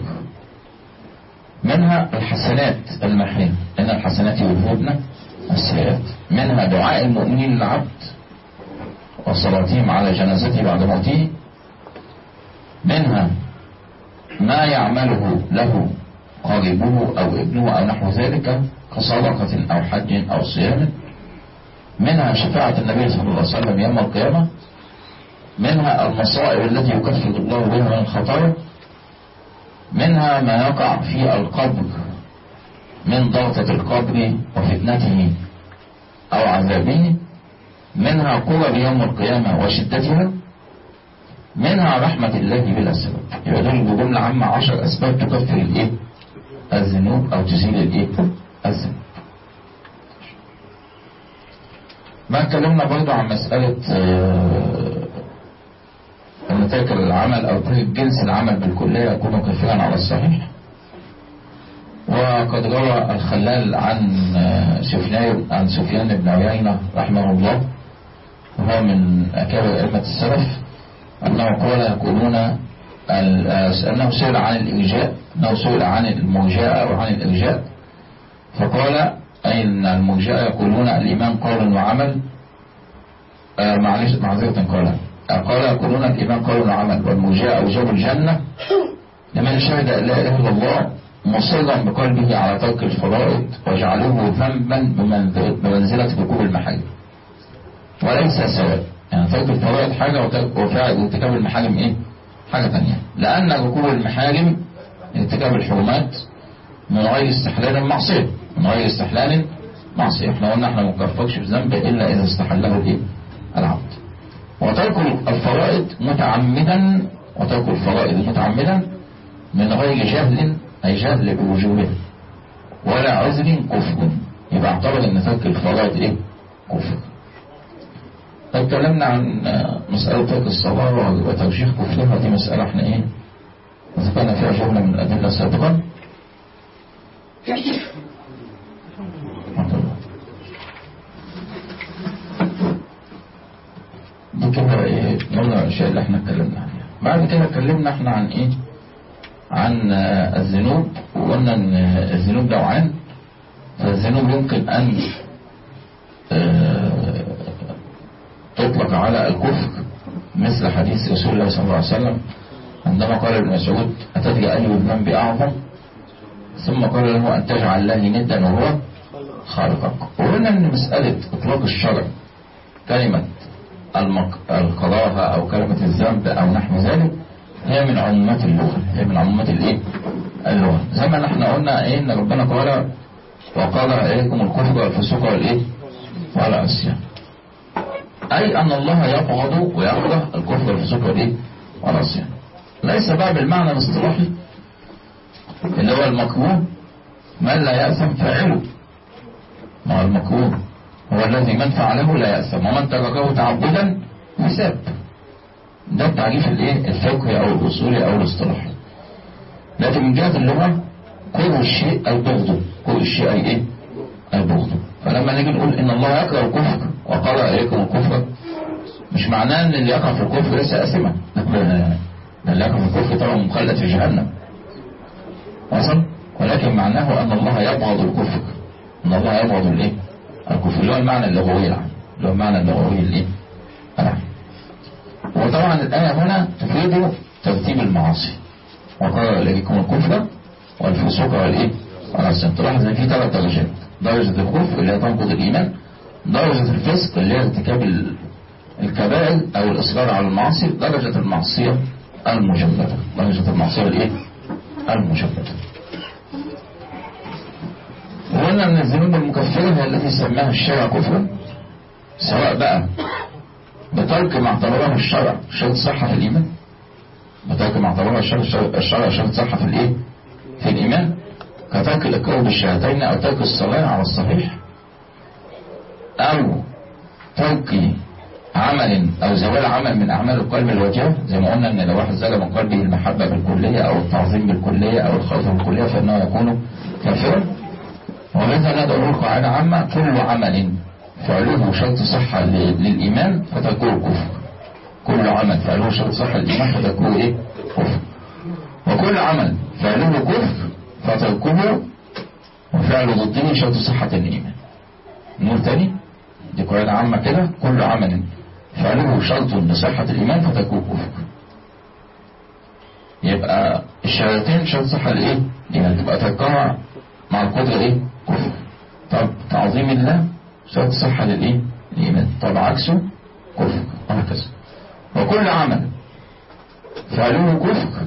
S1: منها الحسنات المحرمة إن الحسنات يذهبن السيئات منها دعاء المؤمنين للعبد وصلاتهم على جنازته بعد موته منها ما يعمله له قريبه أو ابنه أو نحو ذلك كصدقة أو حج أو صيام منها شفاعة النبي صلى الله عليه وسلم يوم القيامة منها المصائب التي يكفر الله بها من الخطايا منها ما يقع في القبر من ضغطة القبر وفتنته أو عذابه منها قرب يوم القيامة وشدتها منها رحمة الله بلا سبب يبقى دول بجملة عامة عشر أسباب تكفر الإيه؟ الذنوب أو تزيل الإيه؟ الذنوب ما اتكلمنا برضه عن مسألة نتائج العمل أو جنس العمل بالكلية يكون كثيرا على الصحيح وقد روى الخلال عن سفيان عن سفيان بن عيينة رحمه الله وهو من أكابر أئمة السلف أنه قال يقولون أنه سئل عن الإرجاء أنه سئل عن المرجاء وعن الإرجاء فقال أي أن المرجاء يقولون الإيمان قول وعمل معلش معذرة قال قال يقولون الإيمان قول وعمل والمرجاء أوجبوا الجنة لمن شهد أن لا إله إلا الله مصرا بقلبه على ترك الفرائض وجعلوه ذنبا بمنزلة ركوب المحارم وليس سواء يعني ترك الفرائض حاجة وارتكاب المحارم ايه حاجة تانية لأن ركوب المحارم ارتكاب الحرمات من غير استحلال معصية من غير استحلال معصية احنا قلنا احنا ما نكفرش بذنب إلا إذا استحله الإيه العبد وترك الفرائض متعمدا وترك الفرائض متعمدا من غير جهل أي جهل بوجوبه ولا عذر كفر يبقى اعتبر ان ترك الفرائض ايه كفر اتكلمنا عن مسألة ترك الصلاة وترجيح كفرها دي مسألة احنا ايه ذكرنا فيها جملة من الأدلة سابقا دي كده ايه من الاشياء اللي احنا اتكلمنا عنها بعد كده اتكلمنا احنا عن ايه عن الذنوب وقلنا ان الذنوب نوعان فالذنوب يمكن ان تطلق على الكفر مثل حديث رسول الله صلى الله عليه وسلم عندما قال ابن مسعود أتدري أي الذنب أعظم ثم قال له أن تجعل الله ندا وهو خالقك وقلنا أن مسألة إطلاق الشرع كلمة المك... الكراهة أو كلمة الذنب أو نحو ذلك هي من عمومات اللغة هي من عمومات الإيه؟ اللغة زي ما نحن قلنا إيه إن ربنا قال وقال إليكم الكفر والفسوق والإيه؟ والعصيان أي أن الله يبغض ويكره الكفر والفسوق والإيه؟ والعصيان ليس بقى بالمعنى الاصطلاحي اللي هو المكروه من لا يأثم فاعله ما هو المكروه هو الذي من فعله لا يأثم ومن تركه تعبدا حساب ده التعريف الايه الفقهي او الاصولي او الاصطلاحي لكن من جهه اللغه كره الشيء اي بغضه كره الشيء اي ايه اي بغضه فلما نيجي نقول ان الله يكره الكفر وقال اليكم الكفر مش معناه ان اللي يقع في الكفر ليس اثما اللي يقع في الكفر طبعا مخلد في جهنم وصل ولكن معناه ان الله يبغض الكفر ان الله يبغض الايه الكفر اللي هو المعنى اللغوي العام اللي هو المعنى اللغوي الايه العام وطبعا الآية هنا تفيد ترتيب المعاصي وقال إليكم الكفر والفسوق والإيه والعصيان تلاحظ إن في ثلاث درجات درجة الكفر اللي هي تنقض الإيمان درجة الفسق اللي هي ارتكاب الكبائر أو الإصرار على المعاصي درجة المعصية المجمدة درجة المعصية الإيه المجمدة وقلنا أن الذنوب المكفرة هي التي سماها الشرع كفرا سواء بقى بترك ما اعتبره الشرع شرط صحة في الإيمان بترك ما اعتبره الشرع الشرع شرط صحة في الإيه في الإيمان كترك الإقرار بالشهادتين أو ترك الصلاة على الصحيح أو ترك عمل أو زوال عمل من أعمال القلب الواجبة زي ما قلنا إن لو واحد زال من قلبه المحبة بالكلية أو التعظيم بالكلية أو الخوف بالكلية فإنه يكون كافرا ولذا ندعو القاعدة عامة كل عمل فعله شرط صحة للإيمان فتكون كفر كل عمل فعله شرط صحة للإيمان فتكون إيه كفر وكل عمل فعله كفر فتركه وفعل ضده شرط صحة الإيمان نقول تاني دي قاعدة عامة كده كل عمل فعله شرط لصحة الإيمان فتكون كفر يبقى الشهادتين شرط صحة لإيه؟ يعني تبقى تركها مع القدرة إيه؟ كفر طب تعظيم الله شرط صحة للإيه؟ الإيمان طب عكسه كفر وهكذا وكل عمل فعله كفر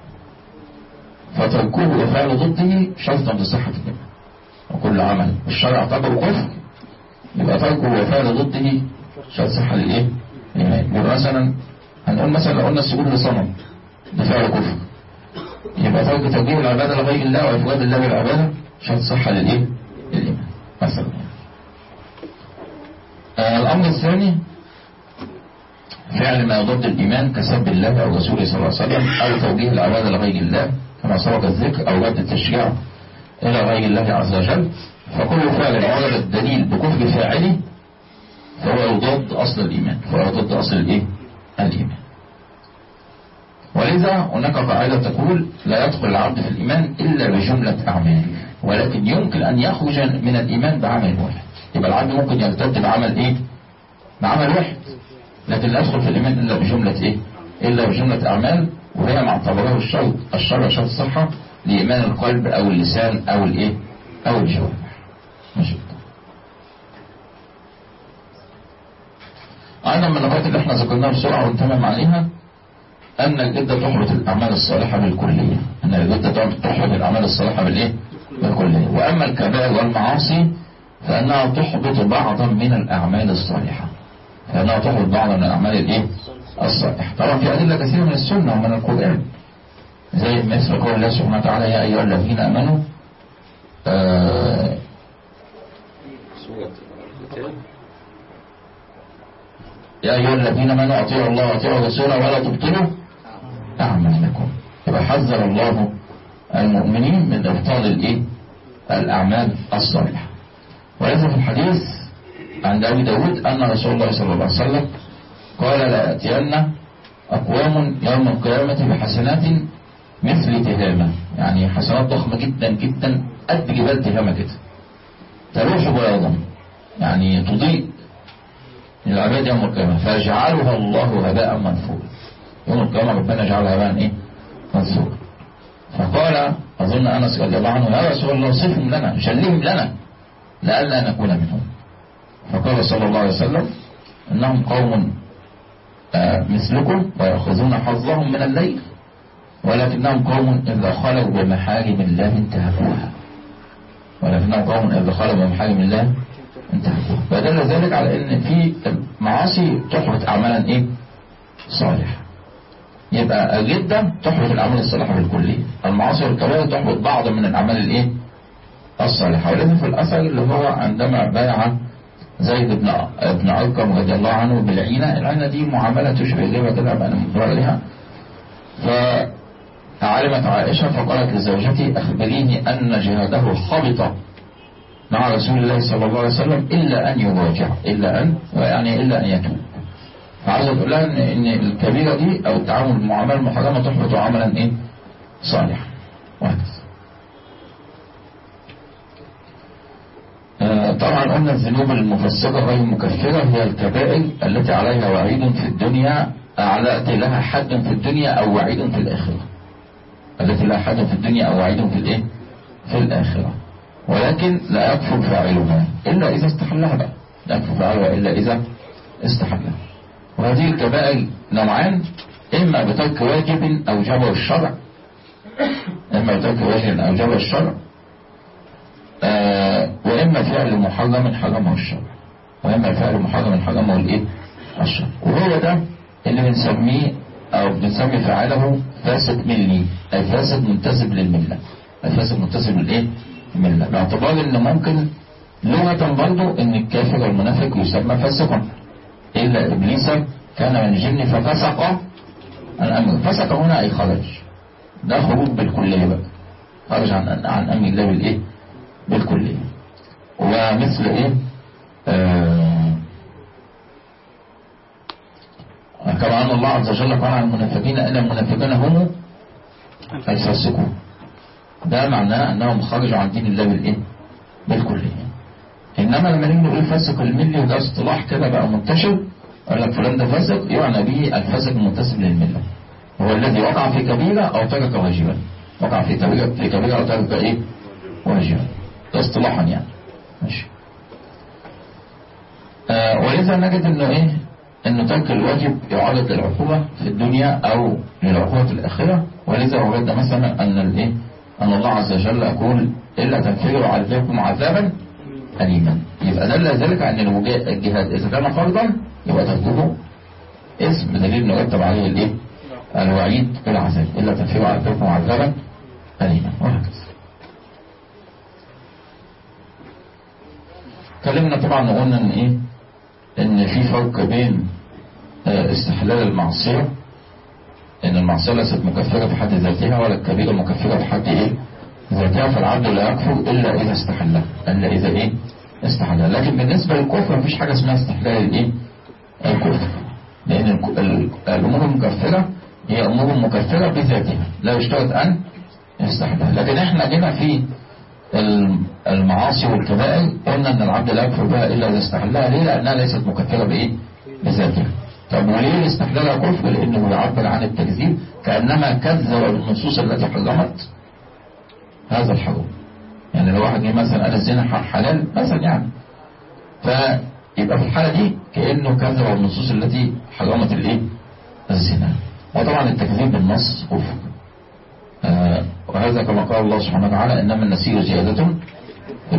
S1: فتركه وفعل ضده شرطا لصحة الإيمان وكل عمل الشرع اعتبره كفر يبقى تركه وفعل ضده شرط صحة للإيه؟ الإيمان يبقى مثلا هنقول مثلا لو قلنا السجود لصنم ده فعل كفر يبقى ترك توجيه العبادة لغير الله وإفراد الله بالعبادة شرط صحة للإيه؟ للإيمان مثلا آه الأمر الثاني فعل ما يضد الإيمان كسب الله أو رسوله صلى الله عليه وسلم أو توجيه العبادة لغير الله كما سبق الذكر أو رد التشريع إلى غير الله عز وجل فكل فعل ورد الدليل بكفر فاعله فهو يضد أصل الإيمان فهو يضد أصل الإيه؟ الإيمان ولذا هناك قاعدة تقول لا يدخل العبد في الإيمان إلا بجملة أعماله ولكن يمكن أن يخرج من الإيمان بعمل واحد يبقى العبد ممكن يرتد بعمل إيه؟ بعمل واحد لكن لا يدخل في الإيمان إلا بجملة إيه؟ إلا بجملة أعمال وهي ما اعتبره الشرط الشرع شرط صحة لإيمان القلب أو اللسان أو الإيه؟ أو الجوارح ماشي أيضا من النقاط اللي احنا ذكرناها بسرعة ونتمم عليها أن الجدة تحبط الأعمال الصالحة بالكلية أن الجدة تحبط الأعمال الصالحة بالإيه؟ بالكلية وأما الكبائر والمعاصي فإنها تحبط بعضا من الأعمال الصالحة فإنها تحبط بعضا من الأعمال الإيه؟ الصالحة طبعا في أدلة كثيرة من السنة ومن القرآن زي مثل قول الله سبحانه وتعالى يا أيها الذين آمنوا آه يا أيها الذين آمنوا أطيعوا الله وأطيعوا الرسول ولا تبطلوا أعمالكم يبقى حذر الله المؤمنين من إبطال الإيه؟ الأعمال الصالحة ولذا في الحديث عند أبي داود أن رسول الله صلى الله عليه وسلم قال لا يأتين أقوام يوم القيامة بحسنات مثل تهامة يعني حسنات ضخمة جدا جدا قد جبال تهامة كده تروح بياضا يعني تضيء للعباد يوم القيامة فيجعلها الله هباء منثورا يوم القيامة ربنا يجعلها هباء ايه منثورا فقال أظن أنس رضي الله عنه يا رسول الله صفهم لنا شلهم لنا لئلا نكون منهم فقال صلى الله عليه وسلم إنهم قوم آه مثلكم ويأخذون حظهم من الليل ولكنهم قوم إذا خلوا بمحارم الله انتهكوها ولكنهم قوم إذا خلوا بمحارم الله انتهكوها فدل ذلك على ان في معاصي تحبط اعمالا ايه صالحة يبقى الردة تحبط الاعمال الصالحة بالكلية المعاصي والكبائر تحبط بعض من الاعمال الايه الصالحة ولكن في الاثر اللي هو عندما بايع زيد بن ابن ارقم رضي الله عنه بالعينة العينة دي معاملة تشبه الربا كده بقى مقدور عليها فعلمت عائشة فقالت لزوجتي اخبريني ان جهاده حبط مع رسول الله صلى الله عليه وسلم إلا أن يراجع إلا أن يعني إلا أن يتوب فعاوز تقول لها إن, إن الكبيرة دي أو التعامل بالمعاملة المحرمة تحبط عملا إيه صالحا وهكذا آه طبعا قلنا الذنوب المفسرة غير المكفرة هي الكبائر التي عليها وعيد في الدنيا التي لها حد في الدنيا أو وعيد في الآخرة التي لها حد في الدنيا أو وعيد في الإيه في الآخرة ولكن لا يكفر فاعلها إلا إذا استحلها بقى لا يكفر فاعلها إلا إذا استحلها وهذه الكبائر نوعان إما بترك واجب أو جبر الشرع إما بترك واجب أو جبر الشرع آه وإما فعل محرم حرمه الشرع وإما فعل محرم حرمه الإيه الشرع وهو ده اللي بنسميه أو بنسمي فعله فاسد ملي أي فاسد منتسب للملة أي فاسد منتسب للإيه الملة باعتبار ان ممكن لغة برضو ان الكافر والمنافق يسمى فاسقا الا ابليس كان من الجن ففسق عن امر فسق هنا اي خرج ده خروج بالكلية بقى خرج عن عن امر الله بالايه بالكلية ومثل ايه آه كما ان الله عز وجل قال عن المنافقين ان المنافقين هم الفاسقون ده معناه انهم خرجوا عن دين الله بالايه بالكلية انما لما نيجي نقول فاسق الملي وده اصطلاح كده بقى منتشر يقول لك فلان ده فاسق يعني به الفاسق المنتسب للمله هو الذي وقع في كبيرة او ترك واجبا وقع في كبيرة في كبيرة او ترك ايه واجبا ده اصطلاحا يعني ماشي آه ولذا نجد انه ايه انه ترك الواجب يعرض للعقوبة في الدنيا او للعقوبة في الاخرة ولذا وردنا مثلا ان الايه أن الله عز وجل يقول إلا تنفروا عذابكم عذابا أليما يبقى دل ذلك أن الجهاد إذا كان فرضا يبقى تركه اسم دليل نرتب عليه الإيه؟ الوعيد بالعذاب إلا تنفروا عذابكم عذابا أليما وهكذا اتكلمنا طبعا وقلنا ان ايه ان في فرق بين استحلال المعصيه ان المعصية ليست مكفرة في حد ذاتها ولا الكبيرة مكفرة في حد ايه ذاتها فالعبد لا يكفر الا اذا استحلها الا اذا ايه استحلها لكن بالنسبة للكفر مفيش حاجة اسمها استحلال الايه الكفر لان الامور المكفرة هي امور مكفرة بذاتها لا يشترط ان يستحلها لكن احنا جينا في المعاصي والكبائر قلنا ان العبد لا يكفر بها الا اذا استحلها ليه لانها ليست مكفرة بايه بذاتها طب وليه استحلالها كفر لانه يعبر عن التكذيب كانما كذب بالنصوص التي حرمت هذا الحرام يعني لو واحد جه مثلا قال الزنا حلال مثلا يعني فيبقى في الحاله دي كانه كذب بالنصوص التي حرمت الايه الزنا وطبعا التكذيب بالنص كفر آه وهذا كما قال الله سبحانه وتعالى انما النسيء زياده في الكفر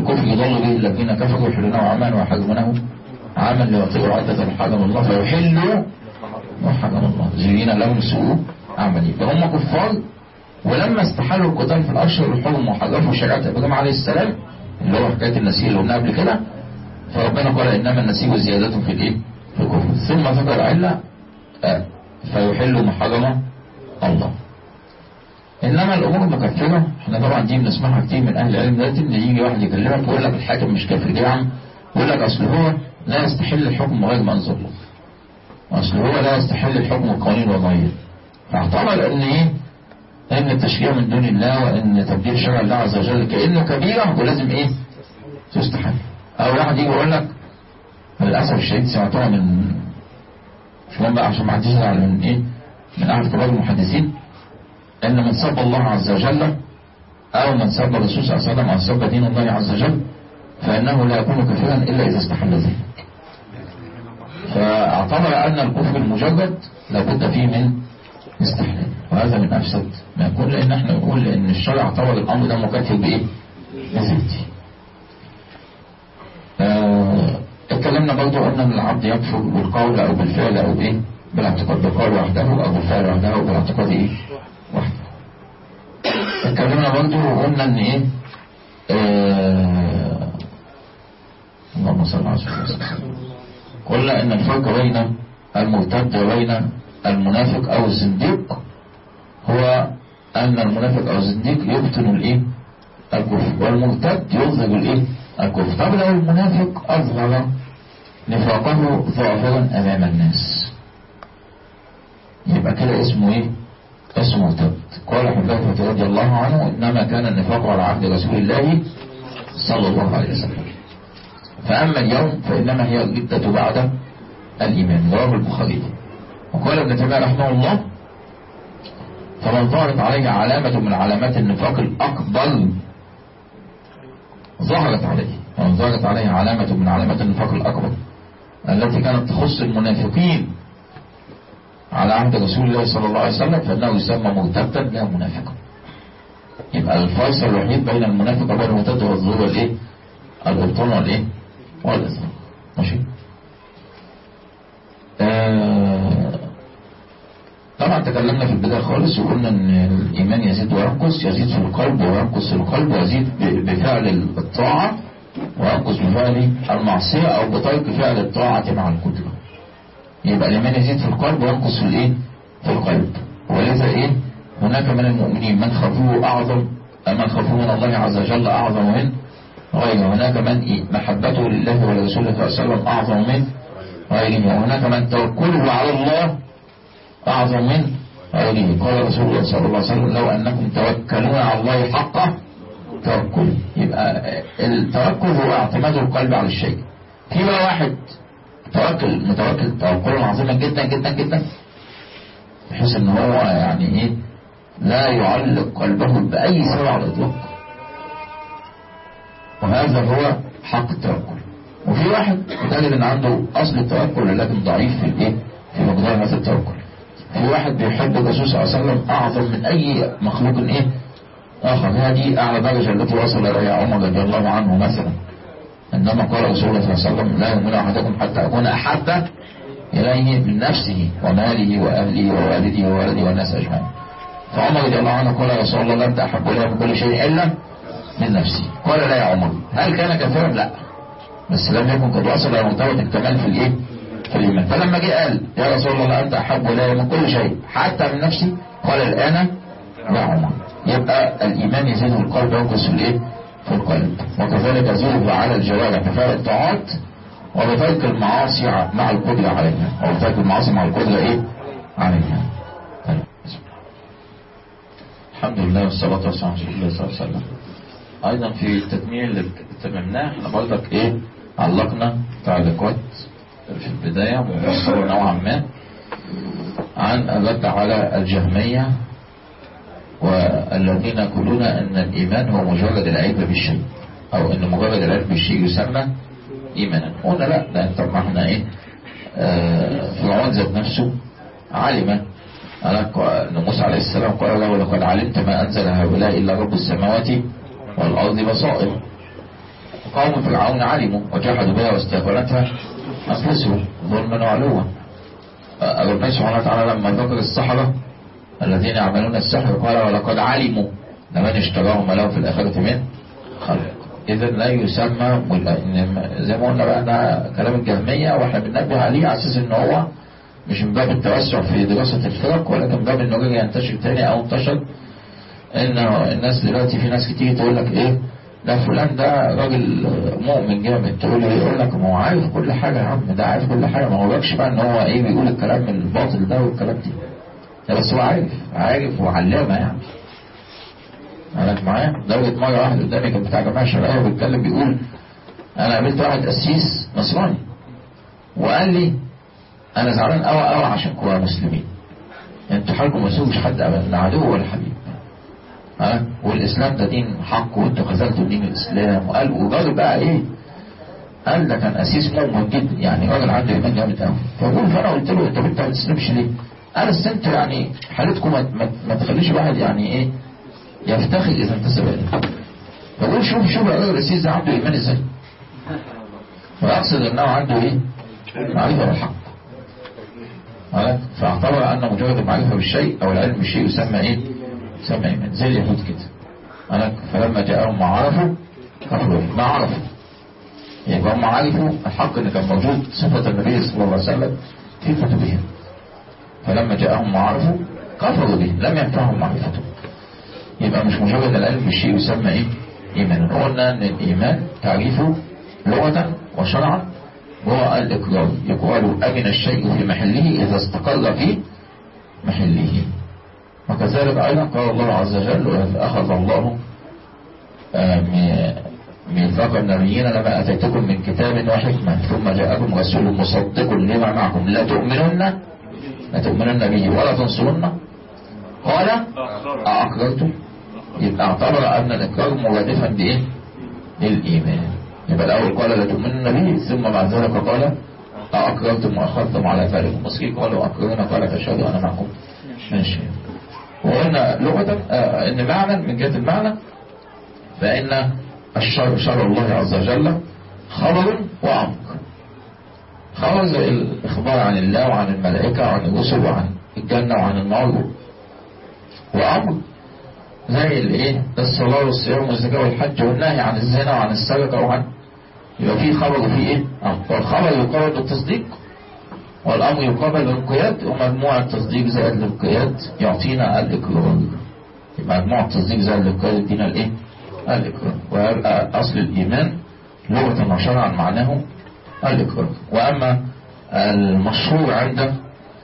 S1: يضل به الذين كفروا يحلونه عاما ويحرمونه عاما ليطيعوا عدة محرم الله فيحلوا محرم الله زين لهم سوء أعمالهم فهم كفار ولما استحلوا القتال في الأشهر الحرم وحرفوا شريعة إبراهيم عليه السلام اللي هو حكاية النسيء اللي قلنا قبل كده فربنا قال إنما النسيء زيادة في الإيه؟ في الكفر ثم ذكر علة آه، فيحل محرم الله انما الامور المكفره احنا طبعا دي بنسمعها كتير من اهل العلم دلوقتي ان يجي واحد يكلمك ويقول لك الحاكم مش كافر ليه يا عم؟ يقول لك اصل هو لا يستحل الحكم غير ما انزل الله. اصل هو لا يستحل الحكم القانون والغير. فاعتبر ان ايه؟ ان التشريع من دون الله وان تبديل شرع الله عز وجل كانه كبيره ولازم ايه؟ تستحل. او واحد يجي يقول لك للاسف الشديد سمعتها من مش مهم بقى عشان ما حدش يزعل من ايه؟ من احد كبار المحدثين ان من سب الله عز وجل او من سب الرسول صلى الله عليه وسلم او سب دين الله عز وجل فانه لا يكون كافرا الا اذا استحل ذلك فاعتبر ان الكفر المجرد لابد فيه من استحلال وهذا من افسد ما يكون لان احنا نقول ان الشرع اعتبر الامر ده مكافئ بايه؟ بذاته آه، اتكلمنا برضو قلنا ان العبد يكفر بالقول او بالفعل او بايه؟ بالاعتقاد بالقول وحده او بالفعل وحده او بالاعتقاد ايه؟ وحده اتكلمنا برضو وقلنا ان ايه آه اللهم صل على سيدنا محمد. قلنا ان الفرق بين المرتد وبين المنافق او الزنديق هو ان المنافق او الزنديق يبطن الايه الكفر والمرتد يظهر الايه الكفر طب لو المنافق اظهر نفاقه ظاهرا امام الناس يبقى كده اسمه ايه اسمه مرتد قال حذيفة رضي الله عنه إنما كان النفاق على عهد رسول الله صلى الله عليه وسلم فأما اليوم فإنما هي الردة بعد الإيمان رواه البخاري وقال ابن تيمية رحمه الله فمن ظهرت عليه علامة من علامات النفاق الأكبر ظهرت عليه ومن ظهرت عليه علامة من علامات النفاق الأكبر التي كانت تخص المنافقين على عهد رسول الله صلى الله عليه وسلم فإنه يسمى مرتدا لا منافقا يبقى الفيصل الوحيد بين المنافق وبين المرتد هو الظهور والايه؟ الابطال والايه؟ والإسلام ماشي؟ آه طبعا تكلمنا في البداية خالص وقلنا ان الايمان يزيد وينقص يزيد في القلب وينقص في القلب ويزيد ب- بفعل الطاعة وينقص بفعل المعصية او بترك فعل الطاعة مع القدرة يبقى الإيمان يزيد في القلب وينقص في الإيه؟ في القلب ولذا إيه؟ هناك من المؤمنين من خافوه أعظم من خافوه من الله عز وجل أعظم من غيره هناك من إيه؟ محبته لله ولرسوله صلى الله عليه وسلم أعظم من غيره وهناك من توكله على الله أعظم من غيره قال رسول الله صلى الله عليه وسلم لو أنكم توكلون على الله حقه توكل يبقى التوكل هو اعتماد القلب على الشيء في بقى واحد توكل متوكل توكلا عظيما جدا جدا جدا بحيث ان هو يعني ايه لا يعلق قلبه باي سبب على الاطلاق وهذا هو حق التوكل وفي واحد تجد ان عنده اصل التوكل لكن ضعيف في الايه في مقدار هذا التوكل في واحد بيحب الرسول صلى الله عليه وسلم اعظم من اي مخلوق ايه اخر هذه اعلى درجه التي وصل اليها عمر رضي الله عنه مثلا عندما قال رسول الله صلى الله عليه وسلم لا يؤمن احدكم حتى اكون احب اليه من نفسه وماله واهله ووالده وولده والناس اجمعين فعمر رضي الله عنه قال يا رسول الله لا انت احب الي من كل شيء الا من نفسي قال لا يا عمر هل كان كافرا لا بس لم يكن قد وصل الى مرتبه الكمال في الايه في الايمان فلما جه قال يا رسول الله انت احب الي من كل شيء حتى من نفسي قال الان يا عمر يبقى الايمان يزيد في القلب وينقص في الايه في القلب وكذلك يزيد على الجوارح بفعل الطاعات وبترك المعاصي مع القدرة عليها وبترك المعاصي مع القدرة ايه عليها طيب. بسم الله. الحمد لله والصلاة والسلام على رسول الله صلى الله عليه وسلم ايضا في التكميل اللي تممناه احنا برضك ايه علقنا تعليقات في البداية ومفصلة نوعا ما عن الرد على الجهمية والذين يقولون ان الايمان هو مجرد العلم بالشيء او ان مجرد العلم بالشيء يسمى ايمانا قلنا لا ده طب ما احنا ايه آه فرعون ذات نفسه علم ان موسى عليه السلام قال له لقد علمت ما انزل هؤلاء الا رب السماوات والارض بصائر قوم فرعون علموا وجحدوا بها واستيقنتها أنفسهم ظلما وعلوا ربنا سبحانه وتعالى لما ذكر السحرة الذين يعملون السحر قال ولقد علموا لمن اشتراه ما له في الآخرة من خلق إذا لا يسمى زي ما قلنا بقى ده كلام الجهمية واحنا بننبه عليه على أساس إن هو مش من باب التوسع في دراسة الفرق ولكن من باب إنه رجع ينتشر تاني أو انتشر إن الناس دلوقتي في ناس كتير تقول لك إيه ده فلان ده راجل مؤمن جامد تقول له يقول لك ما هو عارف كل حاجة يا عم ده عارف كل حاجة ما هو بقى إن هو إيه بيقول الكلام الباطل ده والكلام دي ده بس هو عارف عارف وعلامة يعني أنا معايا لدرجة مرة واحد قدامي كان بتاع جماعة شرعية بيتكلم بيقول أنا قابلت واحد قسيس نصراني وقال لي أنا زعلان قوي قوي عشانكم يا مسلمين أنتوا حالكم ما تسوقش حد أبدا لا عدو ولا حبيب ها والإسلام ده دين حق وأنتوا خذلتوا دين الإسلام وقال والراجل بقى إيه قال ده كان قسيس مؤمن جدا يعني راجل عنده إيمان جامد قوي فبقول فأنا قلت له أنت أنت ما بتسلمش ليه؟ قال أصل أنتوا يعني حالتكم ما, ما, ما تخليش الواحد يعني إيه يفتخر إذا انتسب إليه فقول شوف شوف الراجل القسيس ده عنده إيمان إزاي وأقصد أنه عنده إيه معرفة بالحق فاعتبر أن مجرد المعرفة بالشيء أو العلم بالشيء يسمى إيه يسمى إيمان زي اليهود كده فلما جاءهم ما عرفوا كفروا ما عرفوا يبقى هم عرفوا الحق ان كان موجود صفة النبي صلى الله عليه وسلم في كتبهم فلما جاءهم ما عرفوا كفروا به لم ينفعهم معرفته يبقى مش مجرد العلم بالشيء يسمى ايه ايمانا قلنا ان الايمان تعريفه لغة وشرعا هو الاقرار يقال امن الشيء في محله اذا استقر في محله وكذلك ايضا قال الله عز وجل واذ اخذ الله ميثاق النبيين لما اتيتكم من كتاب وحكمة ثم جاءكم رسول مصدق لما معكم لا تؤمنن لا تؤمنن به ولا تنصرن قال أأقررتم يبقى اعتبر أن الإقرار مرادفا بإيه للإيمان يبقى الأول قال لا تؤمنن به ثم بعد ذلك قال أأقررتم وأخذتم على ذلك المصري قالوا أقررنا قال فاشهدوا أنا معكم ماشي وقلنا لغة آه إن معنى من جهة المعنى فإن الشر شر الله عز وجل خبر وأمر خبر زي الإخبار عن الله وعن الملائكة وعن الرسل وعن الجنة وعن النار وأمر زي الايه الصلاة والصيام والزكاة والحج والنهي عن الزنا وعن السرقة وعن يبقى في خبر وفي ايه والخبر يقابل بالتصديق والأمر يقابل بالانقياد ومجموع التصديق زائد الانقياد يعطينا الإقرار يبقى مجموع التصديق زائد الانقياد يدينا الايه الإقرار ويبقى أصل الإيمان لغة وشرعا معناه الإقرار وأما المشهور عند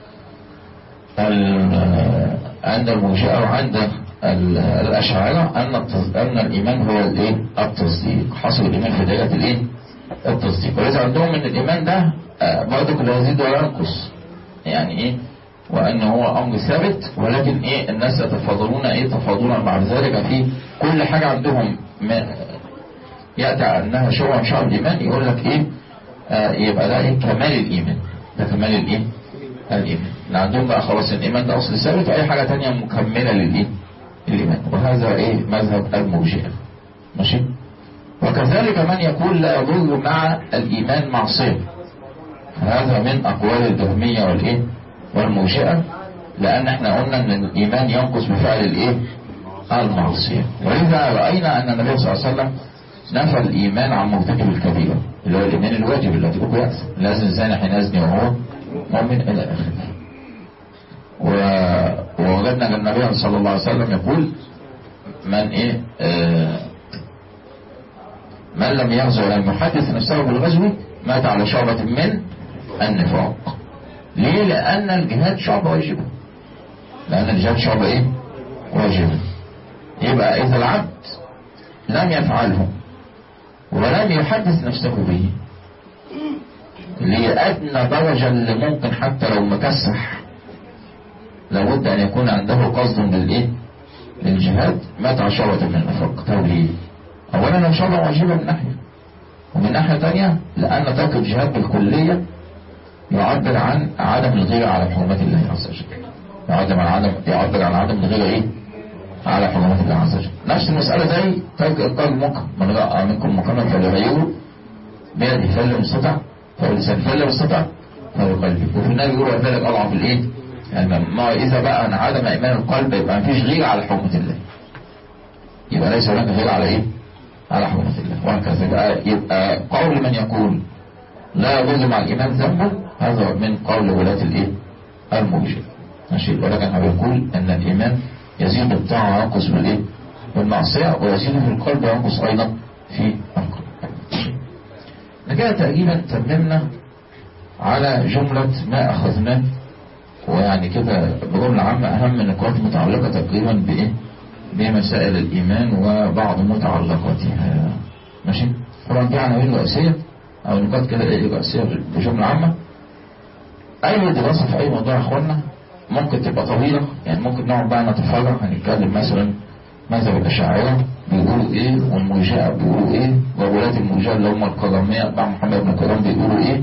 S1: عند المرجئة وعند الأشاعرة أن أن الإيمان هو الإيه التصديق حصل الإيمان في دائرة الإيه التصديق ولذا عندهم أن الإيمان ده برضه لا يزيد ولا ينقص يعني إيه وأن هو أمر ثابت ولكن إيه الناس يتفاضلون إيه تفاضلا بعد ذلك في كل حاجة عندهم يأتي أنها شعب من شعب الإيمان يقول لك إيه آه يبقى ده إيه كمال الإيمان ده كمال الإيه الإيمان اللي عندهم بقى خلاص الإيمان ده أصل ثابت وأي حاجة تانية مكملة للإيه الإيمان وهذا إيه مذهب المرجئة ماشي وكذلك من يقول لا يضر مع الإيمان معصية هذا من أقوال الجهمية والإيه والمرجئة لأن احنا قلنا أن الإيمان ينقص بفعل الإيه المعصية ولذا رأينا أن النبي صلى الله عليه وسلم نفى الإيمان عن مرتكب الكبيرة اللي هو الإيمان الواجب اللي هتبقى يأس لازم الزاني حين يزني وهو مؤمن إلى آخره ووجدنا أن النبي صلى الله عليه وسلم يقول من إيه آه من لم يغزو ولم يحدث نفسه بالغزو مات على شعبة من النفاق ليه لأن الجهاد شعبة واجبة لأن الجهاد شعبة إيه واجبة يبقى إذا العبد لم يفعله ولم يحدث نفسه به لأدنى درجة اللي ممكن حتى لو مكسح لابد أن يكون عنده قصد بالإيه للجهاد مات على شعبة من النفاق طب ليه أولا الشعبة واجبة من ناحية ومن ناحية تانية لأن ترك الجهاد بالكلية يعبر عن عدم الغيرة على حرمات الله عز وجل يعبر عن عدم يعبر عن عدم الغيرة إيه على حرمات الله عز وجل نفس المسألة زي ترك إبطال المنكر من رأى منكم مكانا فليغيره بيده فلم استطع فلسان فلم استطع فبقلبه وفي النبي يقول ذلك أضعف الإيه يعني ما إذا بقى أن عدم إيمان القلب يبقى ما فيش غير على حرمة الله يبقى ليس هناك غير على إيه على حرمة الله وهكذا يبقى, يبقى قول من يقول لا يضر مع الإيمان ذنبه هذا من قول ولاة الإيه المرجئة ماشي ولكن احنا بنقول ان الايمان يزيد بالطاعة وينقص بالايه بالمعصية ويزيد في القلب وينقص ايضا في القلب كده تقريبا تممنا على جملة ما اخذناه ويعني كده بجملة عامة اهم النقاط متعلقة تقريبا بايه بمسائل الايمان وبعض متعلقاتها ماشي طبعا دي عناوين رئيسية او نقاط كده ايه رئيسية بجملة عامة اي دراسة في اي موضوع يا اخوانا ممكن تبقى طويلة يعني ممكن نقعد بقى نتفرج هنتكلم مثلا ماذا الأشاعرة بيقولوا ايه والمرجئة بيقولوا ايه وولاة المرجئة اللي هم الكرامية بتاع محمد بن كرام بيقولوا ايه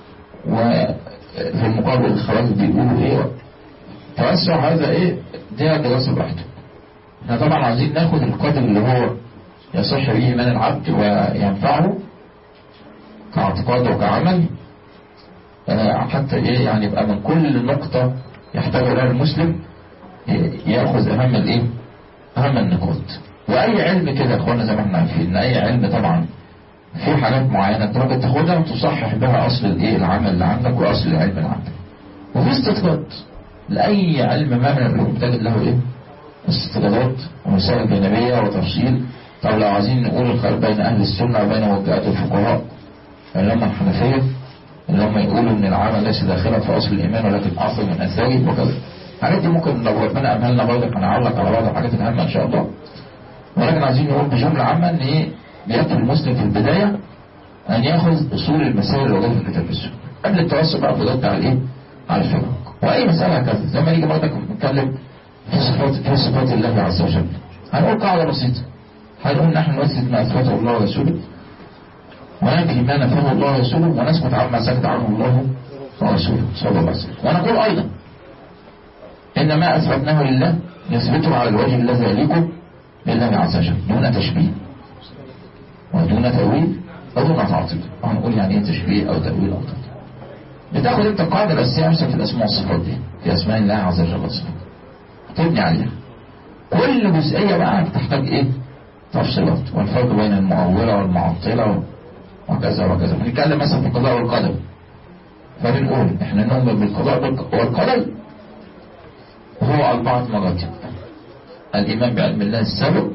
S1: وفي المقابل الخوارج بيقولوا ايه توسع هذا ايه دي دراسة براحته احنا طبعا عايزين ناخد القدر اللي هو يصح به ايمان العبد وينفعه كاعتقاد وكعمل حتى ايه يعني يبقى من كل نقطة يحتاج لها المسلم ياخذ اهم الايه اهم النقاط واي علم كده يا اخوانا زي ما احنا عارفين ان اي علم طبعا في حاجات معينه انت ممكن تاخدها وتصحح بها اصل الايه العمل اللي عندك واصل العلم اللي عندك وفي استطراد لاي علم ما من العلوم تجد له ايه استطرادات ومسائل جانبيه وتفصيل طب لو عايزين نقول الفرق بين اهل السنه وبين وجهات الفقهاء اللي هم الحنفيه اللي هم يقولوا ان العمل ليس داخلا في اصل الايمان ولكن اصل من اثاره وكذا الحاجات دي ممكن لو ربنا امهلنا برضه هنعلق على بعض الحاجات الهامه ان شاء الله ولكن عايزين نقول بجمله عامه ان ايه بيكفي المسلم في البدايه ان ياخذ اصول المسائل اللي موجوده في الكتاب والسنه قبل التوسع بقى في الرد على الايه؟ على الفقه واي مساله هكذا زي ما نيجي برضك نتكلم في صفات في صفات الله عز وجل هنقول قاعده بسيطه هنقول نحن نثبت ما اثبته الله ورسوله وننفي ما نفاه الله ورسوله ونسكت عما سكت عنه الله ورسوله صلى الله عليه وسلم ونقول أيضا إن ما أثبتناه لله نثبته على الوجه الذي يليق لله عز وجل دون تشبيه ودون تأويل أو دون تعطيل هنقول يعني إيه تشبيه أو تأويل أو تعطيل بتاخد أنت القاعدة الأساسية مثلا في الأسماء والصفات دي في أسماء الله عز وجل والصفات تبني عليها كل جزئية بقى بتحتاج إيه تفصيلات والفرق بين المؤولة والمعطلة وكذا وكذا بنتكلم مثلا في القضاء والقدر فبنقول احنا نؤمن بالقضاء والقدر هو أربعة مراتب الإيمان بعلم الله السابق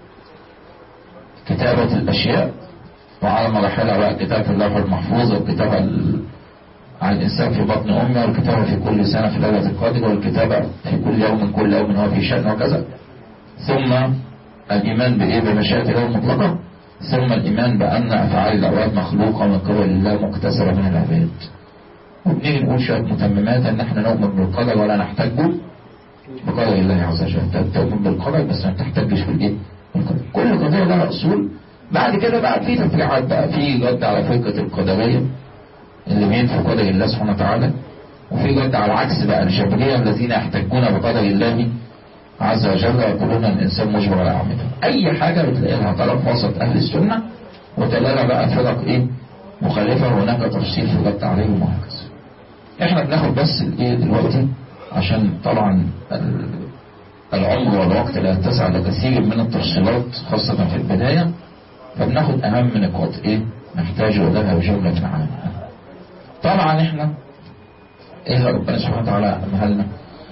S1: كتابة الأشياء وعلى مراحلها بقى كتابة اللوح المحفوظ والكتابة على الإنسان في بطن أمه والكتابة في كل سنة في ليلة القادر والكتابة في كل يوم كل يوم هو في شأن وكذا ثم الإيمان بإيه بمشيئة الله المطلقة ثم الإيمان بأن أفعال الأوقات مخلوقة من قبل الله مكتسبة من العباد وبنيجي نقول شوية متممات أن احنا نؤمن بالقدر ولا نحتاج بقدر الله عز وجل تؤمن بالقدر بس ما تحتاجش بالإيه بالقدر كل قضية لها أصول بعد كده بقى في تفريعات بقى في رد على فرقة القدرية اللي بينفوا قدر الله سبحانه وتعالى وفي رد على العكس بقى الشبرية الذين يحتجون بقدر الله عز وجل ويقولون ان الانسان مجبر على عمله اي حاجة بتلاقي لها طلب وسط اهل السنة وتلاقي لها بقى فرق ايه مخالفة وهناك تفصيل في الرد عليهم وهكذا احنا بناخد بس الايه دلوقتي عشان طبعا العمر والوقت لا يتسع لكثير من التفصيلات خاصة في البداية فبناخد اهم نقاط ايه نحتاج لها بجملة عامة طبعا احنا ايه ربنا سبحانه وتعالى امهلنا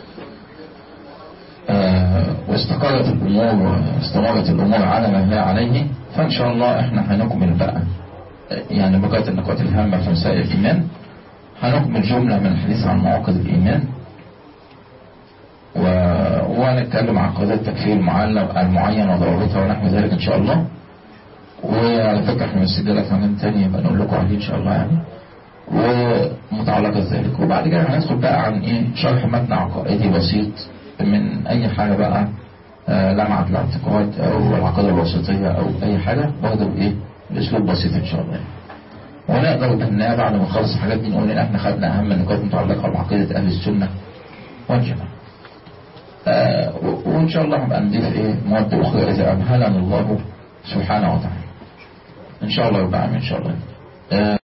S1: آه واستقرت الامور واستمرت الامور على ما هي عليه فان شاء الله احنا هنكمل بقى يعني بقية النقاط الهامة في مسائل الايمان هنكمل جملة من الحديث عن مواقف الايمان و... ونتكلم عن قضية التكفير المعين وضرورتها ونحو ذلك ان شاء الله وعلى فكرة احنا مسجلة كمان تاني يبقى نقول لكم عليه ان شاء الله يعني ومتعلقة ذلك وبعد كده هندخل بقى عن ايه شرح متن عقائدي بسيط من اي حاجة بقى آه لمعة الاعتقاد او العقيدة الوسطية او اي حاجة برضه بايه باسلوب بسيط ان شاء الله ونقدر بأنها بعد ما نخلص الحاجات دي نقول ان احنا خدنا اهم النقاط المتعلقة بعقيدة اهل السنة والجماعة آه و- وإن شاء الله هنبقى نضيف إيه مواد أخرى إذا أمهلنا الله سبحانه وتعالى إن شاء الله يبقى عام إن شاء الله آه